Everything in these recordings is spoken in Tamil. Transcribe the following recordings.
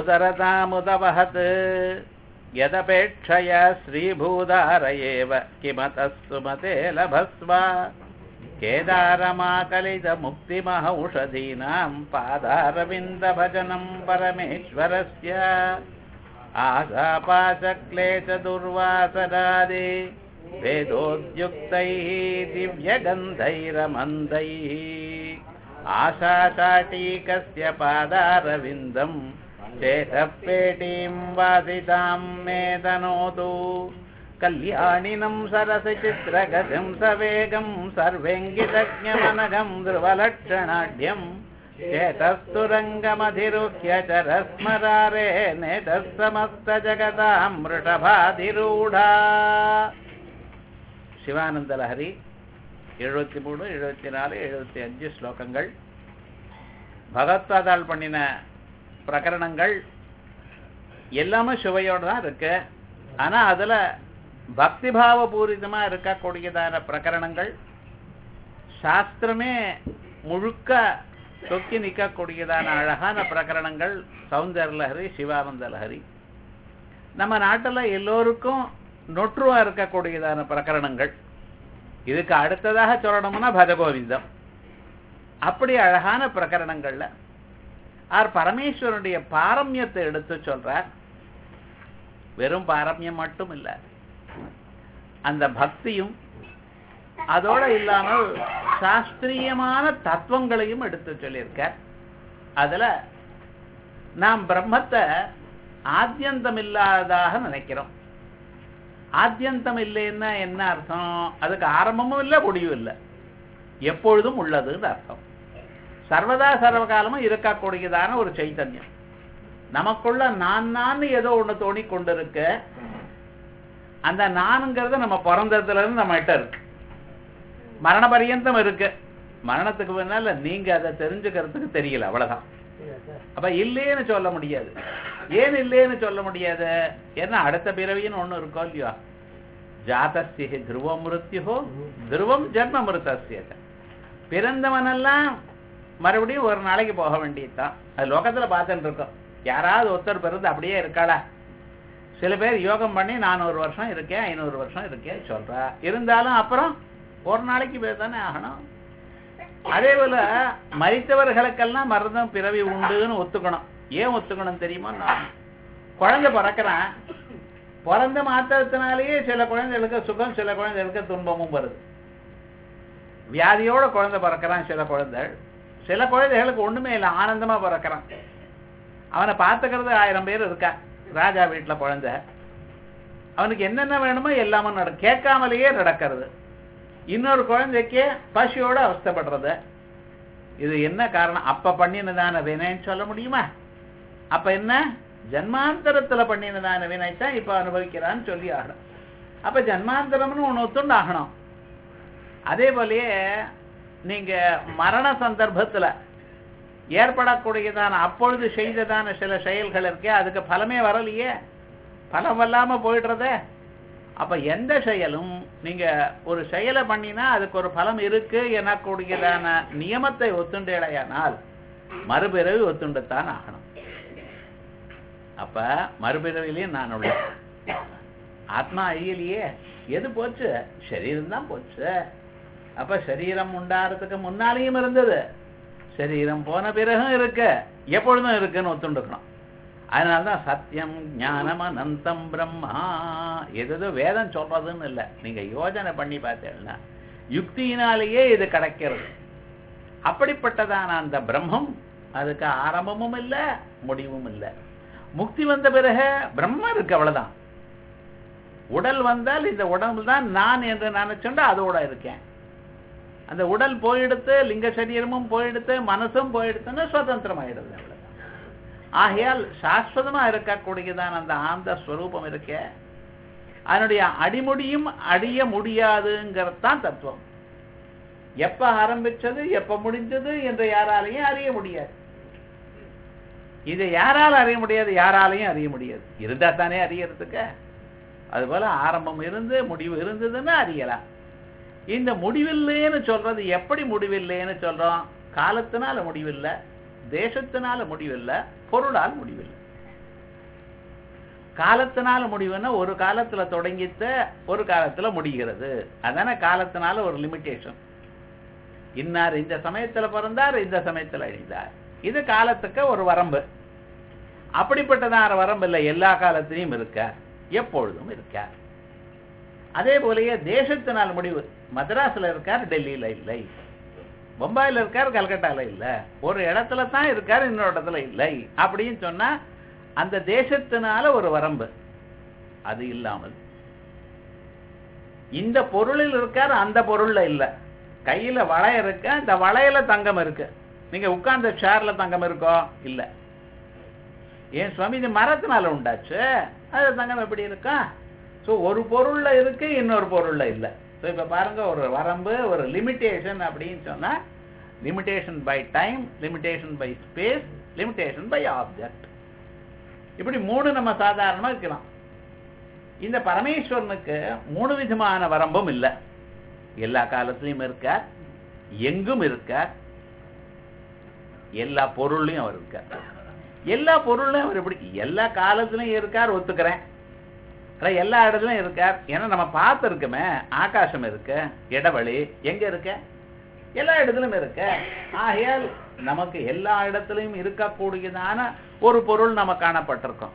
उदरतामुदवहत् यदपेक्षया श्रीभूदार एव किमतस्तु मते लभस्व केदारमाकलितमुक्तिमहौषधीनां पादारविन्दभजनं परमेश्वरस्य आशापाशक्लेशदुर्वासरादि वेदोद्युक्तैः दिव्यगन्धैरमन्दैः आशाचाटीकस्य पादारविन्दम् चेतः पेटीं वासितां मे तनोतु कल्याणिनं सरसि चित्रगतिं सवेगं सर्वेङ्गितज्ञमनघं ध्रुवलक्षणाढ्यं चेतस्तु रङ्गमधिरुह्य चरस्मरारे नेतः समस्तजगतां वृषभाधिरूढा சிவானந்த லஹரி எழுபத்தி மூணு எழுபத்தி நாலு எழுபத்தி அஞ்சு ஸ்லோகங்கள் பகவத்பாதால் பண்ணின பிரகரணங்கள் எல்லாமே சுவையோடு தான் இருக்கு ஆனா அதுல பக்திபாவ பூரிதமா இருக்கக்கூடியதான பிரகரணங்கள் சாஸ்திரமே முழுக்க தொக்கி நிற்கக்கூடியதான அழகான பிரகரணங்கள் சௌந்தர லஹரி சிவானந்த லஹரி நம்ம நாட்டுல எல்லோருக்கும் நொற்றுவா இருக்கக்கூடியதான பிரகரணங்கள் இதுக்கு அடுத்ததாக சொல்லணும்னா பஜகோவிந்தம் அப்படி அழகான பிரகரணங்கள்ல ஆர் பரமேஸ்வரனுடைய பாரம்யத்தை எடுத்து சொல்றார் வெறும் பாரம்யம் மட்டும் இல்ல அந்த பக்தியும் அதோட இல்லாமல் சாஸ்திரியமான தத்துவங்களையும் எடுத்து சொல்லியிருக்கார் அதுல நாம் பிரம்மத்தை ஆத்தியந்தம் இல்லாததாக நினைக்கிறோம் ஆத்தியந்தம் இல்லைன்னா என்ன அர்த்தம் அதுக்கு ஆரம்பமும் இல்லை முடிவும் இல்லை எப்பொழுதும் உள்ளதுன்னு அர்த்தம் சர்வதா சர்வகாலமும் இருக்கக்கூடியதான ஒரு சைத்தன்யம் நமக்குள்ள நான் நான் ஏதோ ஒண்ணு தோணி கொண்டிருக்க அந்த நானுங்கிறது நம்ம பிறந்ததுல இருந்து நம்ம கிட்ட இருக்கு மரண பரியந்தம் இருக்கு மரணத்துக்கு முன்னால நீங்க அதை தெரிஞ்சுக்கிறதுக்கு தெரியல அவ்வளவுதான் அப்ப இல்லேன்னு சொல்ல முடியாது ஏன் இல்லேன்னு சொல்ல முடியாது ஏன்னா அடுத்த பிறவின்னு ஒண்ணு இருக்கோ இல்லையோ ஜாதஸ்ய துருவம் மிருத்யுஹோ துருவம் ஜென்ம மிருதஸ்ய பிறந்தவனெல்லாம் மறுபடியும் ஒரு நாளைக்கு போக வேண்டியதுதான் அது லோகத்துல பார்த்துட்டு இருக்கோம் யாராவது ஒருத்தர் பிறந்து அப்படியே இருக்காளா சில பேர் யோகம் பண்ணி நானூறு வருஷம் இருக்கேன் ஐநூறு வருஷம் இருக்கேன் சொல்றா இருந்தாலும் அப்புறம் ஒரு நாளைக்கு பேர் தானே ஆகணும் அதே போல மறித்தவர்களுக்கெல்லாம் மரணம் பிறவி உண்டுன்னு ஒத்துக்கணும் ஏன் ஒத்துக்கணும் தெரியுமா நான் குழந்தை பிறக்கிறான் பிறந்த மாத்திரத்தினாலேயே சில குழந்தைகளுக்கு சுகம் சில குழந்தைகளுக்கு துன்பமும் வருது வியாதியோட குழந்தை பிறக்கிறான் சில குழந்தைகள் சில குழந்தைகளுக்கு ஒண்ணுமே இல்லை ஆனந்தமா பிறக்கிறான் அவனை பார்த்துக்கிறது ஆயிரம் பேர் இருக்கா ராஜா வீட்டுல குழந்தை அவனுக்கு என்னென்ன வேணுமோ எல்லாமே நட கேட்காமலேயே நடக்கிறது இன்னொரு குழந்தைக்கு பசியோட அவஸ்தப்படுறது இது என்ன காரணம் அப்ப பண்ணினதான வினைன்னு சொல்ல முடியுமா அப்ப என்ன ஜன்மாந்தரத்துல பண்ணினதான வினைத்தான் இப்ப அனுபவிக்கிறான்னு சொல்லி ஆகணும் அப்ப ஜன்மாந்தரம்னு ஒண்ணு ஒத்துண்டு ஆகணும் அதே போலயே நீங்க மரண சந்தர்ப்பத்துல ஏற்படக்கூடியதான அப்பொழுது செய்ததான சில செயல்கள் இருக்கே அதுக்கு பலமே வரலையே பலம் இல்லாம போயிடுறதே அப்ப எந்த செயலும் நீங்க ஒரு செயலை பண்ணினா அதுக்கு ஒரு பலம் இருக்கு எனக்கூடியதான நியமத்தை ஒத்துண்டேடையானால் மறுபிறவி ஒத்துண்டுத்தான் ஆகணும் அப்ப மறுபிறவிலையும் நான் உள்ள ஆத்மா அழியலையே எது போச்சு சரீரம் தான் போச்சு அப்ப சரீரம் உண்டாறதுக்கு முன்னாலேயும் இருந்தது சரீரம் போன பிறகும் இருக்கு எப்பொழுதும் இருக்குன்னு ஒத்துண்டுக்கணும் அதனால்தான் சத்தியம் ஞானம் அனந்தம் பிரம்மா எதோ வேதம் சொல்றதுன்னு இல்லை நீங்க யோஜனை பண்ணி பார்த்தீங்கன்னா யுக்தியினாலேயே இது கிடைக்கிறது அப்படிப்பட்டதான அந்த பிரம்மம் அதுக்கு ஆரம்பமும் இல்லை முடிவும் இல்லை முக்தி வந்த பிறகு பிரம்மம் இருக்கு அவ்வளவுதான் உடல் வந்தால் இந்த உடம்பு தான் நான் என்று நினைச்சுண்டா அதோட இருக்கேன் அந்த உடல் போயிடுத்து லிங்க சரீரமும் போயிடுத்து மனசும் போயிடுத்துன்னா சுதந்திரம் ஆயிடுது அவ்வளவுதான் ஆகையால் சாஸ்வதமா இருக்கக்கூடியதான் அந்த ஆந்த ஸ்வரூபம் இருக்க அதனுடைய அடிமுடியும் அடிய முடியாதுங்கிறது தான் தத்துவம் எப்ப ஆரம்பிச்சது எப்ப முடிஞ்சது என்று யாராலையும் அறிய முடியாது இதை யாரால அறிய முடியாது யாராலையும் அறிய முடியாது இருந்தா தானே அறியறதுக்கு அதுபோல ஆரம்பம் இருந்து முடிவு இருந்ததுன்னா அறியலாம் இந்த முடிவில்லைன்னு சொல்றது எப்படி முடிவில்லைன்னு சொல்றோம் காலத்தினால முடிவில்லை தேசத்தினால முடிவில்லை பொருளால் முடிவில்லை காலத்தினால முடிவுன்னா ஒரு காலத்துல தொடங்கித்த ஒரு காலத்துல முடிகிறது அதானே காலத்தினால ஒரு லிமிட்டேஷன் இன்னார் இந்த சமயத்துல பிறந்தார் இந்த சமயத்துல அழிந்தார் இது காலத்துக்கு ஒரு வரம்பு அப்படிப்பட்டதான வரம்பு இல்லை எல்லா காலத்திலையும் இருக்கார் எப்பொழுதும் இருக்கார் அதே போலயே தேசத்தினால் முடிவு மദ്രാஸ்ல இருக்கார் டெல்லியில இல்லை பம்பாயில இருக்கார் கல்கட்டால இல்ல ஒரு இடத்துல தான் இருக்கார் இன்னொரு இடத்துல இல்லை அப்படின்னு சொன்னா அந்த தேசத்தினால ஒரு வரம்பு அது இல்லாமல் இந்த பொருளில் இருக்கார் அந்த பொருள்ல இல்ல கையில வளை இருக்கு இந்த வளையல தங்கம் இருக்கு நீங்க உட்கார்ந்த சேர்ல தங்கம் இருக்கோ இல்ல ஏன் சுவாமி இது மரத்தினால உண்டாச்சு அது தங்கம் எப்படி இருக்கா சோ ஒரு பொருள்ல இருக்கு இன்னொரு பொருள்ல இல்ல சோ இப்ப பாருங்க ஒரு வரம்பு ஒரு லிமிட்டேஷன் அப்படின்னு சொன்னா limitation by time limitation by space limitation by object இப்படி மூணு நம்ம சாதாரணமா இருக்கலாம் இந்த பரமேஸ்வரனுக்கு மூணு விதமான வரம்பும் இல்லை எல்லா காலத்திலையும் இருக்கார் எங்கும் இருக்கார் எல்லா பொருள்லையும் அவர் இருக்கார் எல்லா பொருள்லையும் அவர் எப்படி எல்லா காலத்திலையும் இருக்கார் ஒத்துக்கிறேன் ஆனா எல்லா இடத்துலயும் இருக்கார் ஏன்னா நம்ம பார்த்துருக்கோமே ஆகாசம் இருக்கு இடவழி எங்க இருக்க எல்லா இடத்துலயும் இருக்க ஆகையால் நமக்கு எல்லா இடத்துலயும் இருக்கக்கூடியதான ஒரு பொருள் நம்ம காணப்பட்டிருக்கோம்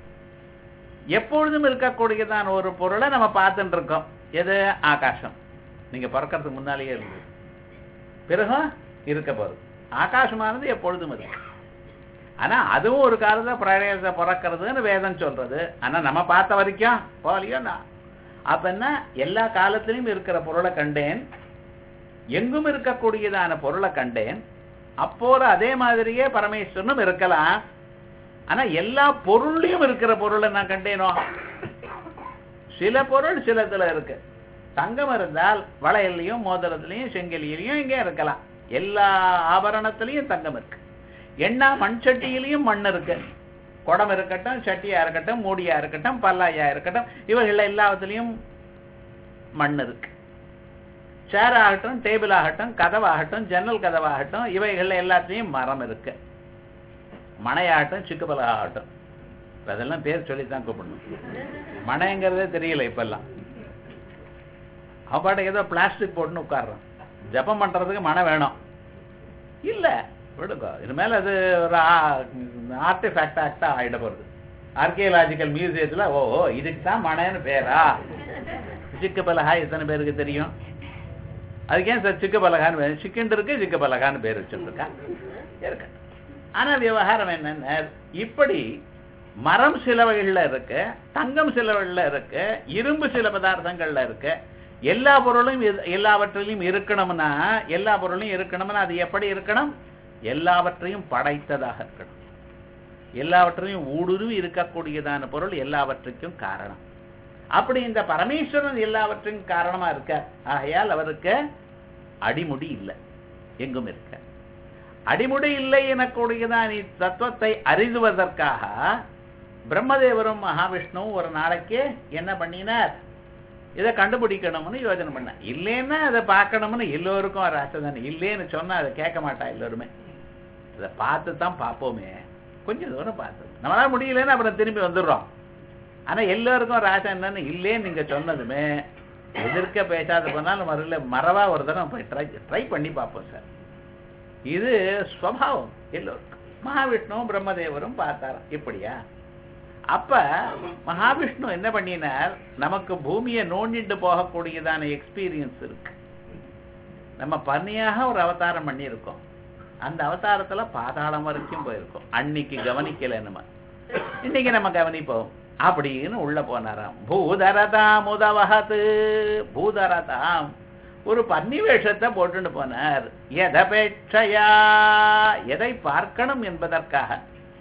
எப்பொழுதும் இருக்கக்கூடியதான ஒரு பொருளை நம்ம பார்த்துட்டு இருக்கோம் எது ஆகாசம் நீங்க பிறக்கிறதுக்கு முன்னாலேயே இருக்கு பிறகும் இருக்க போகுது ஆகாசமானது எப்பொழுதும் இருக்கு ஆனா அதுவும் ஒரு காலத்துல பிரளயத்தை பிறக்கிறதுன்னு வேதம் சொல்றது ஆனா நம்ம பார்த்த வரைக்கும் போலியோ நான் அப்ப என்ன எல்லா காலத்திலும் இருக்கிற பொருளை கண்டேன் எங்கும் இருக்கக்கூடியதான பொருளை கண்டேன் அப்போது அதே மாதிரியே பரமேஸ்வரனும் இருக்கலாம் ஆனா எல்லா பொருள்லயும் இருக்கிற பொருளை நான் கண்டேனோ சில பொருள் சிலத்துல இருக்கு தங்கம் இருந்தால் வளையல்லையும் மோதிரத்திலையும் செங்கலியிலையும் இங்கே இருக்கலாம் எல்லா ஆபரணத்திலையும் தங்கம் இருக்கு எண்ணா மண் சட்டியிலையும் மண் இருக்கு குடம் இருக்கட்டும் சட்டியா இருக்கட்டும் மூடியா இருக்கட்டும் பல்லாயா இருக்கட்டும் இவர்கள் எல்லாத்துலயும் மண் இருக்கு சேர் ஆகட்டும் டேபிள் ஆகட்டும் கதவாகட்டும் ஜன்னல் கதவாகட்டும் இவைகள் எல்லாத்தையும் மரம் இருக்கு மனையாகட்டும் சிக்குபல ஆகட்டும் இப்ப அதெல்லாம் பேர் சொல்லித்தான் கூப்பிடணும் மனைங்கிறதே தெரியல இப்பெல்லாம் அவன் பாட்டுக்கு ஏதோ பிளாஸ்டிக் போட்டுன்னு உட்கார்றான் ஜபம் பண்றதுக்கு மனை வேணும் இல்ல விடுங்க இனிமேல் அது ஒரு ஆர்டிஃபேக்ட் ஆக்டா ஆயிட போறது ஆர்கியலாஜிக்கல் மியூசியத்துல ஓ இதுக்கு தான் மனைன்னு பேரா சிக்கு பலகா எத்தனை பேருக்கு தெரியும் அதுக்கு ஏன் சார் சிக்கு பலகான்னு பேர் சிக்கன் இருக்கு சிக்கு பலகான்னு பேர் வச்சுருக்கா இருக்கு ஆனா விவகாரம் என்னன்னா இப்படி மரம் சில வகைகள்ல இருக்கு தங்கம் சில வகைகள்ல இருக்கு இரும்பு சில பதார்த்தங்கள்ல இருக்கு எல்லா பொருளும் எது- எல்லாவற்றிலும் இருக்கணும்னா எல்லா பொருளும் இருக்கணும்னா அது எப்படி இருக்கணும் எல்லாவற்றையும் படைத்ததாக இருக்கணும் எல்லாவற்றையும் ஊடுருவி இருக்கக்கூடியதான பொருள் எல்லாவற்றுக்கும் காரணம் அப்படி இந்த பரமேஸ்வரன் எல்லாவற்றுக்கும் காரணமா இருக்க ஆகையால் அவருக்கு அடிமுடி இல்லை எங்கும் இருக்க அடிமுடி இல்லை எனக்கூடியதான் தத்துவத்தை அறிதுவதற்காக பிரம்மதேவரும் மகாவிஷ்ணுவும் ஒரு நாளைக்கு என்ன பண்ணினார் இதை கண்டுபிடிக்கணும்னு யோசனை பண்ண இல்லைன்னா அதை பார்க்கணும்னு எல்லோருக்கும் ஒரு ஆசை தானே இல்லைன்னு சொன்னா அதை கேட்க மாட்டா எல்லோருமே அதை பார்த்து தான் பார்ப்போமே கொஞ்சம் தூரம் பார்த்து நம்மளால முடியலன்னு அப்புறம் திரும்பி வந்துடுறோம் ஆனா எல்லாருக்கும் ஒரு ஆசை என்னன்னு இல்லேன்னு நீங்க சொன்னதுமே எதிர்க்க பேசாத போனாலும் மறுல மறவா ஒரு தடவை போய் ட்ரை ட்ரை பண்ணி பார்ப்போம் சார் இது ஸ்வபாவம் எல்லோருக்கும் மகாவிஷ்ணுவும் பிரம்மதேவரும் பார்த்தாராம் இப்படியா அப்ப மகாவிஷ்ணு என்ன பண்ணினார் நமக்கு பூமியை நோண்டிட்டு போகக்கூடியதான எக்ஸ்பீரியன்ஸ் இருக்கு நம்ம பன்னியாக ஒரு அவதாரம் பண்ணியிருக்கோம் அந்த அவதாரத்துல பாதாளம் வரைக்கும் போயிருக்கோம் அன்னைக்கு கவனிக்கல நம்ம இன்னைக்கு நம்ம கவனிப்போம் அப்படின்னு உள்ள போனாராம் பூதரதாம் உதவகத்து பூதரதாம் ஒரு பன்னி வேஷத்தை போட்டுன்னு போனார் எதபேட்சையா எதை பார்க்கணும் என்பதற்காக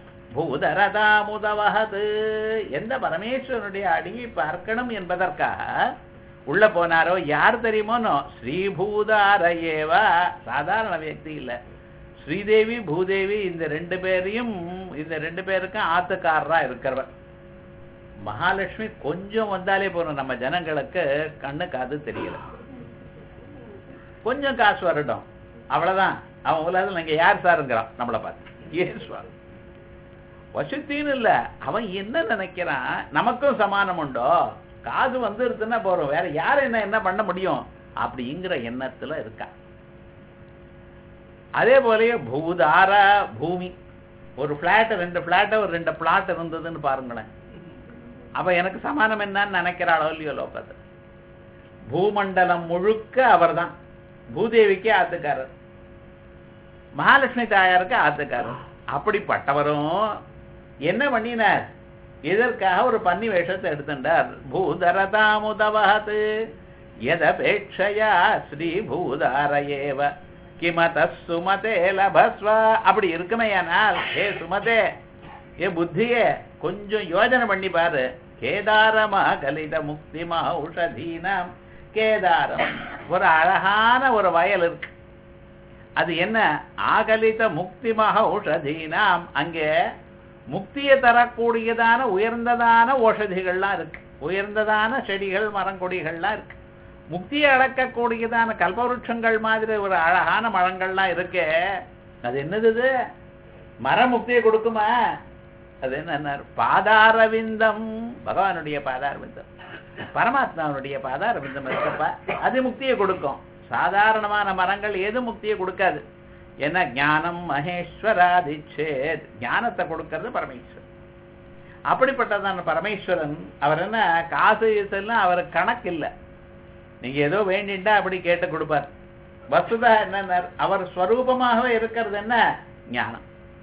பூதரதாம் உதவகது எந்த பரமேஸ்வரனுடைய அடியை பார்க்கணும் என்பதற்காக உள்ள போனாரோ யார் தெரியுமோனோ ஸ்ரீபூதாரையேவா சாதாரண வியக்தி இல்ல ஸ்ரீதேவி பூதேவி இந்த ரெண்டு பேரையும் இந்த ரெண்டு பேருக்கும் ஆத்துக்காரரா இருக்கிறவர் மகாலட்சுமி கொஞ்சம் வந்தாலே போதும் நம்ம ஜனங்களுக்கு கண்ணு காது தெரியல கொஞ்சம் காசு வரட்டும் அவ்வளவுதான் அவன் உலகத்தில் நீங்க யார் சாருங்கிறான் நம்மளை பார்த்து ஏன் சுவாமி வசத்தின்னு இல்ல அவன் என்ன நினைக்கிறான் நமக்கும் சமானம் உண்டோ காசு வந்துருச்சுன்னா போறோம் வேற யார் என்ன என்ன பண்ண முடியும் அப்படிங்கிற எண்ணத்துல இருக்கா அதே போலயே பூதார பூமி ஒரு பிளாட் ரெண்டு பிளாட் ஒரு ரெண்டு பிளாட் இருந்ததுன்னு பாருங்களேன் அப்ப எனக்கு சமானம் என்னன்னு நினைக்கிறாளோ இல்லையோ லோகத்தை பூமண்டலம் முழுக்க அவர்தான் பூதேவிக்கு ஆத்துக்காரர் மகாலட்சுமி தாயாருக்கு ஆத்துக்காரர் அப்படிப்பட்டவரும் என்ன பண்ணினார் இதற்காக ஒரு பன்னி வேஷத்தை எடுத்துட்டார் பூதரதாமுதவஹத் எதபேட்சையா ஸ்ரீ பூதார ஏவ கிமத சுமதே லபஸ்வ அப்படி இருக்குமையானால் ஏ சுமதே ஏ புத்தியே கொஞ்சம் யோஜனை பண்ணி பாரு கேதாரமா கலித முக்தி மௌஷதீனம் கேதாரம் ஒரு அழகான ஒரு வயல் இருக்கு அது என்ன ஆகலித முக்தி மகௌஷதீனாம் அங்கே முக்தியை தரக்கூடியதான உயர்ந்ததான ஓஷதிகள்லாம் இருக்கு உயர்ந்ததான செடிகள் மரங்கொடிகள்லாம் இருக்கு முக்தியை அடக்கக்கூடியதான கல்பவருஷங்கள் மாதிரி ஒரு அழகான மரங்கள்லாம் இருக்கே அது என்னது இது மரம் முக்தியை கொடுக்குமா அது என்ன பாதாரவிந்தம் பகவானுடைய பாதாரவிந்தம் பரமாத்மாவுடைய பாதாரவிந்தம் இருக்கப்பா அது முக்தியை கொடுக்கும் சாதாரணமான மரங்கள் எது முக்தியை கொடுக்காது என்ன ஞானம் மகேஸ்வராதிச்சேத் ஞானத்தை கொடுக்கறது பரமேஸ்வரன் அப்படிப்பட்டதான பரமேஸ்வரன் அவர் என்ன காசு இதெல்லாம் அவர் கணக்கு இல்லை நீங்க ஏதோ வேண்டிண்டா அப்படி கேட்டு கொடுப்பார் வசுதா என்ன அவர் ஸ்வரூபமாகவே இருக்கிறது என்ன ஞானம்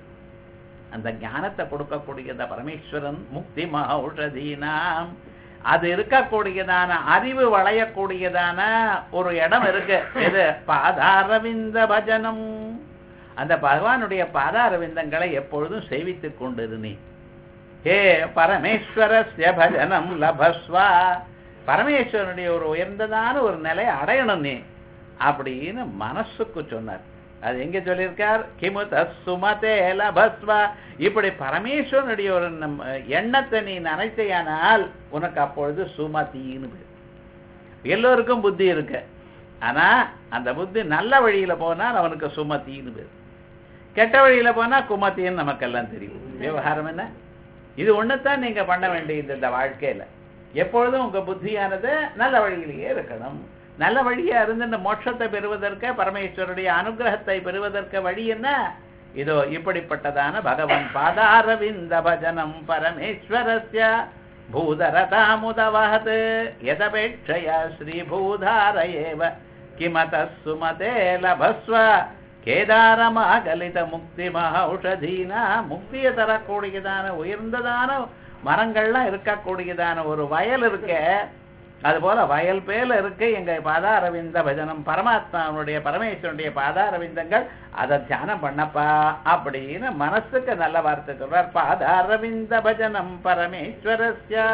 அந்த ஞானத்தை கொடுக்கக்கூடியத பரமேஸ்வரன் முக்தி மகௌஷதீனாம் அது இருக்கக்கூடியதான அறிவு வளையக்கூடியதான ஒரு இடம் இருக்கு எது பாதாரவிந்த பஜனம் அந்த பகவானுடைய பாதாரவிந்தங்களை எப்பொழுதும் சேவித்துக் கொண்டிருநீ ஹே பரமேஸ்வரஸ்ய பஜனம் லபஸ்வா பரமேஸ்வரனுடைய ஒரு உயர்ந்ததான ஒரு நிலையை அடையணும் நீ அப்படின்னு மனசுக்கு சொன்னார் அது எங்க சொல்லியிருக்கார் கிமுத சுமதே லபஸ்வா இப்படி பரமேஸ்வரனுடைய ஒரு நம்ம எண்ணத்தை நீ நினைத்தையானால் உனக்கு அப்பொழுது சுமதின்னு பேர் எல்லோருக்கும் புத்தி இருக்கு ஆனா அந்த புத்தி நல்ல வழியில போனால் அவனுக்கு சுமதின்னு பேர் கெட்ட வழியில போனா குமத்தின்னு நமக்கெல்லாம் தெரியும் விவகாரம் என்ன இது ஒண்ணுதான் நீங்க பண்ண வேண்டியது இந்த வாழ்க்கையில எப்பொழுதும் உங்க புத்தியானது நல்ல வழியிலேயே இருக்கணும் நல்ல வழியா இருந்து இந்த மோட்சத்தை பெறுவதற்கு பரமேஸ்வருடைய அனுகிரகத்தை பெறுவதற்கு வழி என்ன இதோ இப்படிப்பட்டதான பகவன் பாதாரவிந்த பஜனம் பரமேஸ்வரஸ்ய பூதரதாமுதவஹத் எதபேட்சயா ஸ்ரீபூதார ஏவ கிமத சுமதே லபஸ்வ கேதாரமாகலித முக்தி மகௌஷதீனா முக்தியை தரக்கூடியதான உயர்ந்ததான மரங்கள்லாம் இருக்கக்கூடியதான ஒரு வயல் இருக்க அது போல வயல் பேல இருக்கு எங்க பாதாரவிந்த பஜனம் பரமாத்மாவுடைய பரமேஸ்வரனுடைய பாதாரவிந்தங்கள் அதை தியானம் பண்ணப்பா அப்படின்னு மனசுக்கு நல்ல வார்த்தை சொல்றார் பாதாரவிந்த பஜனம் பரமேஸ்வரஸ்யா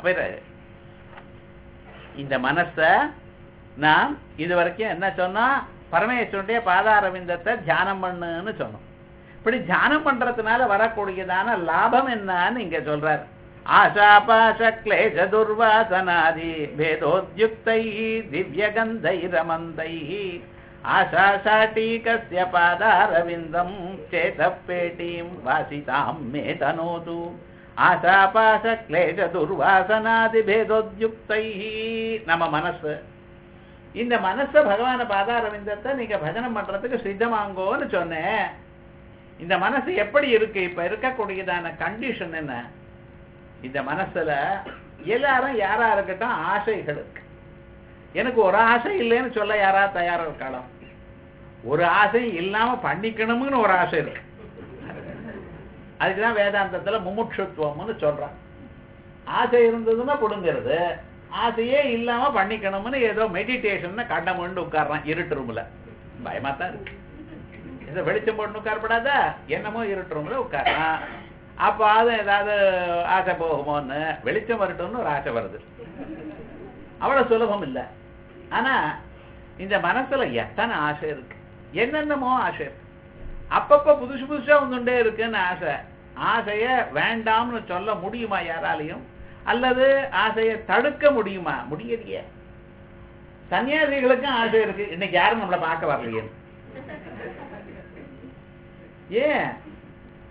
இந்த மனச நாம் இது வரைக்கும் என்ன சொன்னோம் பரமேஸ்வரனுடைய பாதாரவிந்தத்தை தியானம் பண்ணுன்னு சொன்னோம் இப்படி தியானம் பண்றதுனால வரக்கூடியதான லாபம் என்னன்னு இங்க சொல்றார் ஆசாபாச கிளேஷ துர்வாசனாதி பேதோத்யுக்தை திவ்யகந்தைரமந்தை ஆசாசாட்டீகஸ்ய பாதாரவிந்தம் சேதப்பேட்டீம் வாசிதாம் மே தனோது ஆசாபாச கிளேஷ துர்வாசனாதி பேதோத்யுக்தை நம்ம மனசு இந்த மனச பகவான பாதாரவிந்தத்தை நீங்க பஜனம் பண்றதுக்கு சித்தமாங்கோன்னு சொன்னேன் இந்த மனசு எப்படி இருக்கு இப்ப இருக்கக்கூடியதான கண்டிஷன் என்ன இந்த மனசுல எல்லாரும் யாரா இருக்கட்டும் ஆசைகள் இருக்கு எனக்கு ஒரு ஆசை இல்லைன்னு சொல்ல யாரா தயாரா இருக்கலாம் ஒரு ஆசை இல்லாம பண்ணிக்கணும்னு ஒரு ஆசை இருக்கு அதுக்குதான் வேதாந்தத்துல முமுட்சுத்துவம்னு சொல்றான் ஆசை இருந்ததுன்னா கொடுங்கிறது ஆசையே இல்லாம பண்ணிக்கணும்னு ஏதோ மெடிடேஷன் கண்டமுண்டு உட்கார்றான் இருட்டு ரூம்ல பயமா தான் இருக்கு ஏதோ வெளிச்சம் போட்டு உட்காரப்படாதா என்னமோ இருட்டு ரூம்ல உட்காரான் அப்ப அது ஏதாவது ஆசை போகுமோன்னு வெளிச்சம் வரட்டும்னு ஒரு ஆசை வருது அவ்வளவு சுலபம் இல்லை ஆனா இந்த மனசுல எத்தனை ஆசை இருக்கு என்னென்னமோ ஆசை இருக்கு அப்பப்ப புதுசு புதுசா வந்துட்டே இருக்குன்னு ஆசை ஆசைய வேண்டாம்னு சொல்ல முடியுமா யாராலையும் அல்லது ஆசையை தடுக்க முடியுமா முடியலையே சன்னியாசிகளுக்கும் ஆசை இருக்கு இன்னைக்கு யாரும் நம்மளை பார்க்க வரலையே ஏன்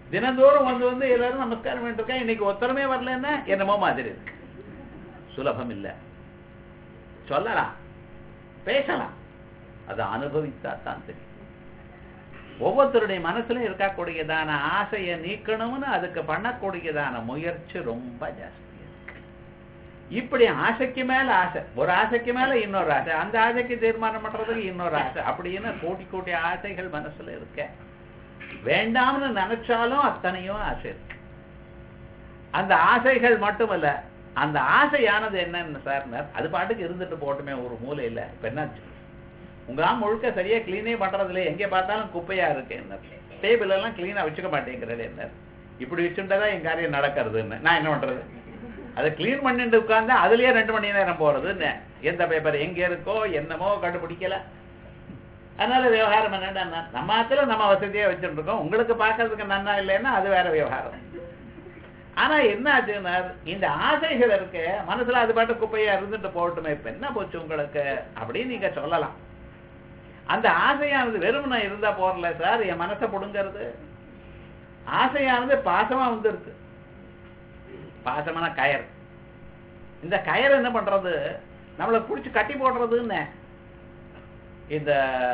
தினந்தோறும் வந்து வந்து எல்லாரும் நமஸ்காரம் பண்ணிருக்கேன் இன்னைக்கு ஒத்தரமே வரலன்னா என்னமோ மாதிரி இருக்கு சுலபம் இல்ல சொல்லலாம் பேசலாம் அதை அனுபவித்தா தான் தெரியும் ஒவ்வொருத்தருடைய மனசுல இருக்கக்கூடியதான ஆசையை நீக்கணும்னு அதுக்கு பண்ணக்கூடியதான முயற்சி ரொம்ப ஜாஸ்தி இருக்கு இப்படி ஆசைக்கு மேல ஆசை ஒரு ஆசைக்கு மேல இன்னொரு ஆசை அந்த ஆசைக்கு தீர்மானம் பண்றதுக்கு இன்னொரு ஆசை அப்படின்னு கோடி கோடி ஆசைகள் மனசுல இருக்க வேண்டாம்னு நினைச்சாலும் அத்தனையும் ஆசை இருக்கு அந்த ஆசைகள் மட்டுமல்ல அந்த ஆசையானது என்னன்னு சார் அது பாட்டுக்கு இருந்துட்டு போட்டுமே ஒரு மூலையில இப்ப என்னாச்சு உங்க ஆம் முழுக்க சரியா கிளீனே பண்றது இல்லை எங்க பார்த்தாலும் குப்பையா இருக்கு என்ன டேபிள் எல்லாம் கிளீனா வச்சுக்க மாட்டேங்கிறது என்ன இப்படி வச்சுட்டாதான் என் காரியம் நடக்கிறதுன்னு நான் என்ன பண்றது அதை கிளீன் பண்ணிட்டு உட்கார்ந்தா அதுலயே ரெண்டு மணி நேரம் போறதுன்னு எந்த பேப்பர் எங்க இருக்கோ என்னமோ கண்டுபிடிக்கல அதனால விவகாரம் என்னன்னா நம்ம ஆத்துல நம்ம வசதியா வச்சுட்டு இருக்கோம் உங்களுக்கு பார்க்கறதுக்கு நன்னா இல்லைன்னா அது வேற விவகாரம் ஆனா என்ன ஆச்சுன்னா இந்த ஆசைகள் இருக்கு மனசுல அது பாட்டு குப்பையா இருந்துட்டு போகட்டுமே இப்ப என்ன போச்சு உங்களுக்கு அப்படின்னு நீங்க சொல்லலாம் அந்த ஆசையானது வெறுமனை இருந்தா போறல சார் என் மனசை புடுங்கிறது ஆசையானது பாசமா வந்துருக்கு பாசமான கயர் இந்த கயர் என்ன பண்றது நம்மளை குடிச்சு கட்டி போடுறதுன்னு இந்த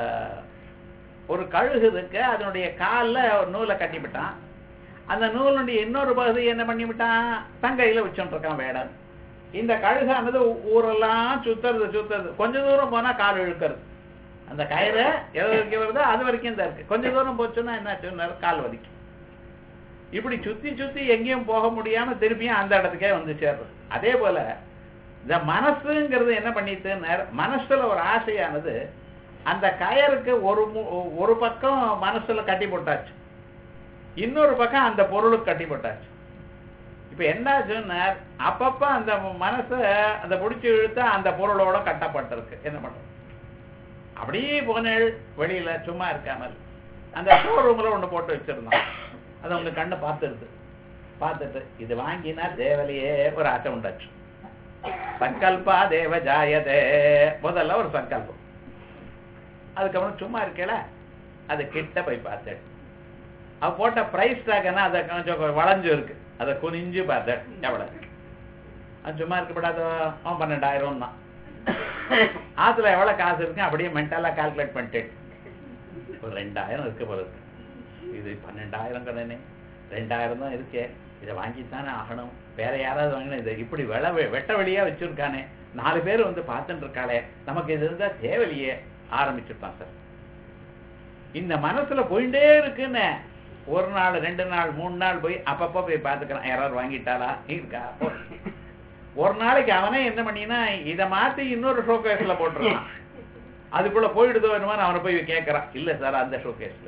ஒரு கழுகு இருக்கு அதனுடைய காலில் ஒரு நூலை கட்டிவிட்டான் அந்த நூலுடைய இன்னொரு பகுதி என்ன பண்ணிவிட்டான் தங்கையில வச்சுட்டு இருக்கான் வேடன் இந்த கழுகானது ஊரெல்லாம் சுத்துறது சுத்துறது கொஞ்ச தூரம் போனா கால் இழுக்கிறது அந்த கயிறு எது வரைக்கும் வருதோ அது வரைக்கும் தான் இருக்கு கொஞ்ச தூரம் போச்சுன்னா என்ன கால் வலிக்கும் இப்படி சுத்தி சுத்தி எங்கேயும் போக முடியாம திருப்பியும் அந்த இடத்துக்கே வந்து சேர்றது அதே போல இந்த மனசுங்கிறது என்ன பண்ணிட்டு மனசுல ஒரு ஆசையானது அந்த கயருக்கு ஒரு ஒரு பக்கம் மனசுல கட்டி போட்டாச்சு இன்னொரு பக்கம் அந்த பொருளுக்கு கட்டி போட்டாச்சு இப்ப என்னாச்சுன்னா அப்பப்ப அந்த மனச அந்த பிடிச்சி இழுத்தா அந்த பொருளோட கட்டப்பட்டிருக்கு என்ன பண்றது அப்படியே போனேள் வெளியில சும்மா இருக்காமல் அந்த ஷோரூம்ல ஒண்ணு போட்டு வச்சிருந்தோம் அதை உங்க கண்ணை பார்த்துருது பார்த்துட்டு இது வாங்கினா தேவலையே ஒரு ஆசை உண்டாச்சு சங்கல்பா தேவ ஜாயதே முதல்ல ஒரு சங்கல்பம் அதுக்கப்புறம் சும்மா இருக்கல அது கிட்ட போய் பார்த்தேன் அவ போட்ட பிரைஸ் டாக்னா அதை கொஞ்சம் வளைஞ்சு இருக்கு அதை குனிஞ்சு பார்த்தேன் எவ்வளவு அது சும்மா இருக்கப்படாதோ அவன் பன்னெண்டாயிரம் தான் ஆத்துல எவ்வளவு காசு இருக்கு அப்படியே மென்டலா கால்குலேட் பண்ணிட்டேன் ஒரு ரெண்டாயிரம் இருக்கு போல இருக்கு இது பன்னெண்டாயிரம் கடனே ரெண்டாயிரம் தான் இருக்கே இதை வாங்கித்தானே ஆகணும் வேற யாராவது வாங்கினா இதை இப்படி வெள வெட்ட வெளியா வச்சிருக்கானே நாலு பேர் வந்து பார்த்துட்டு இருக்காளே நமக்கு இது இருந்தா தேவையில்லையே ஆரம்பிச்சுட்டான் சார் இந்த மனசுல போயிட்டே இருக்குன்னு ஒரு நாள் ரெண்டு நாள் மூணு நாள் போய் அப்பப்ப போய் பார்த்துக்கிறான் யாராவது வாங்கிட்டாளா இருக்கா ஒரு நாளைக்கு அவனே என்ன பண்ணினா இதை மாத்தி இன்னொரு ஷோகேஸ்ல போட்டுருக்கான் அதுக்குள்ள போயிடுதோ வேணுமான்னு அவனை போய் கேட்கறான் இல்ல சார் அந்த ஷோகேஸ்ல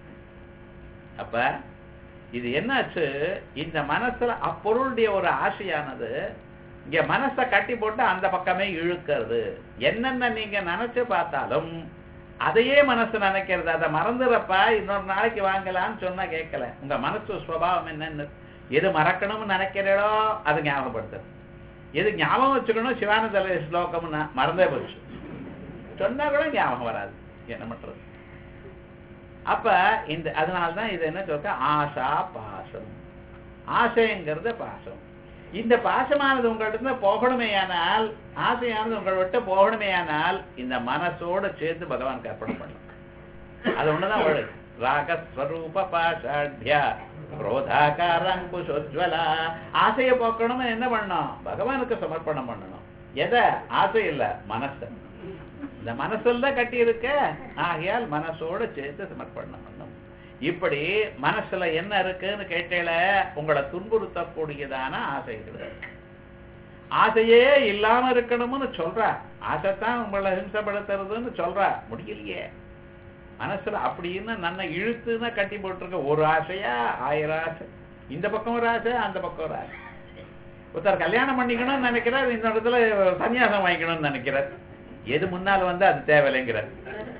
அப்ப இது என்னாச்சு இந்த மனசுல அப்பொருளுடைய ஒரு ஆசையானது இங்க மனசை கட்டி போட்டு அந்த பக்கமே இழுக்கிறது என்னென்ன நீங்க நினைச்சு பார்த்தாலும் அதையே மனசு நினைக்கிறது அதை மறந்துறப்பா இன்னொரு நாளைக்கு வாங்கலாம்னு சொன்னா கேட்கல உங்க மனசு சுவாவம் என்னன்னு எது மறக்கணும்னு நினைக்கிறீங்களோ அது ஞாபகப்படுத்துறது எது ஞாபகம் வச்சுக்கணும் சிவானந்த ஸ்லோகம்னா மறந்தே போச்சு சொன்னா கூட ஞாபகம் வராது என்ன பண்றது அப்ப இந்த அதனால்தான் இது என்ன சொல்ற ஆசா பாசம் ஆசைங்கிறது பாசம் இந்த பாசமானது உங்கள்கிட்ட போகணுமேயானால் ஆசையானது உங்களை விட்டு போகணுமேயானால் இந்த மனசோட சேர்த்து பகவான் கற்பனை பண்ணும் அது ஒண்ணுதான் வழி ராகஸ்வரூப பாஷாட்யா குரோதாகாரங்குஷோஜ்வலா ஆசையை போக்கணும்னு என்ன பண்ணணும் பகவானுக்கு சமர்ப்பணம் பண்ணணும் எதை ஆசை இல்ல மனசு இந்த மனசுல கட்டி இருக்க ஆகையால் மனசோட சேர்த்து சமர்ப்பணம் பண்ணும் இப்படி மனசுல என்ன இருக்குன்னு கேட்டேல உங்களை துன்புறுத்தக்கூடியதான ஆசைகள் ஆசையே இல்லாம இருக்கணும்னு சொல்ற ஆசைத்தான் உங்களை ஹிம்சப்படுத்துறதுன்னு சொல்ற முடியலையே மனசுல அப்படின்னு நன்ன இழுத்துன்னா கட்டி போட்டிருக்க ஒரு ஆசையா ஆயிரம் ஆசை இந்த பக்கம் ஒரு ஆசை அந்த பக்கம் ஒரு ஆசை ஒருத்தர் கல்யாணம் பண்ணிக்கணும்னு நினைக்கிறார் இந்த இடத்துல சன்னியாசம் வாங்கிக்கணும்னு நினைக்கிறார் எது முன்னால் வந்து அது தேவையில்லைங்கிறார்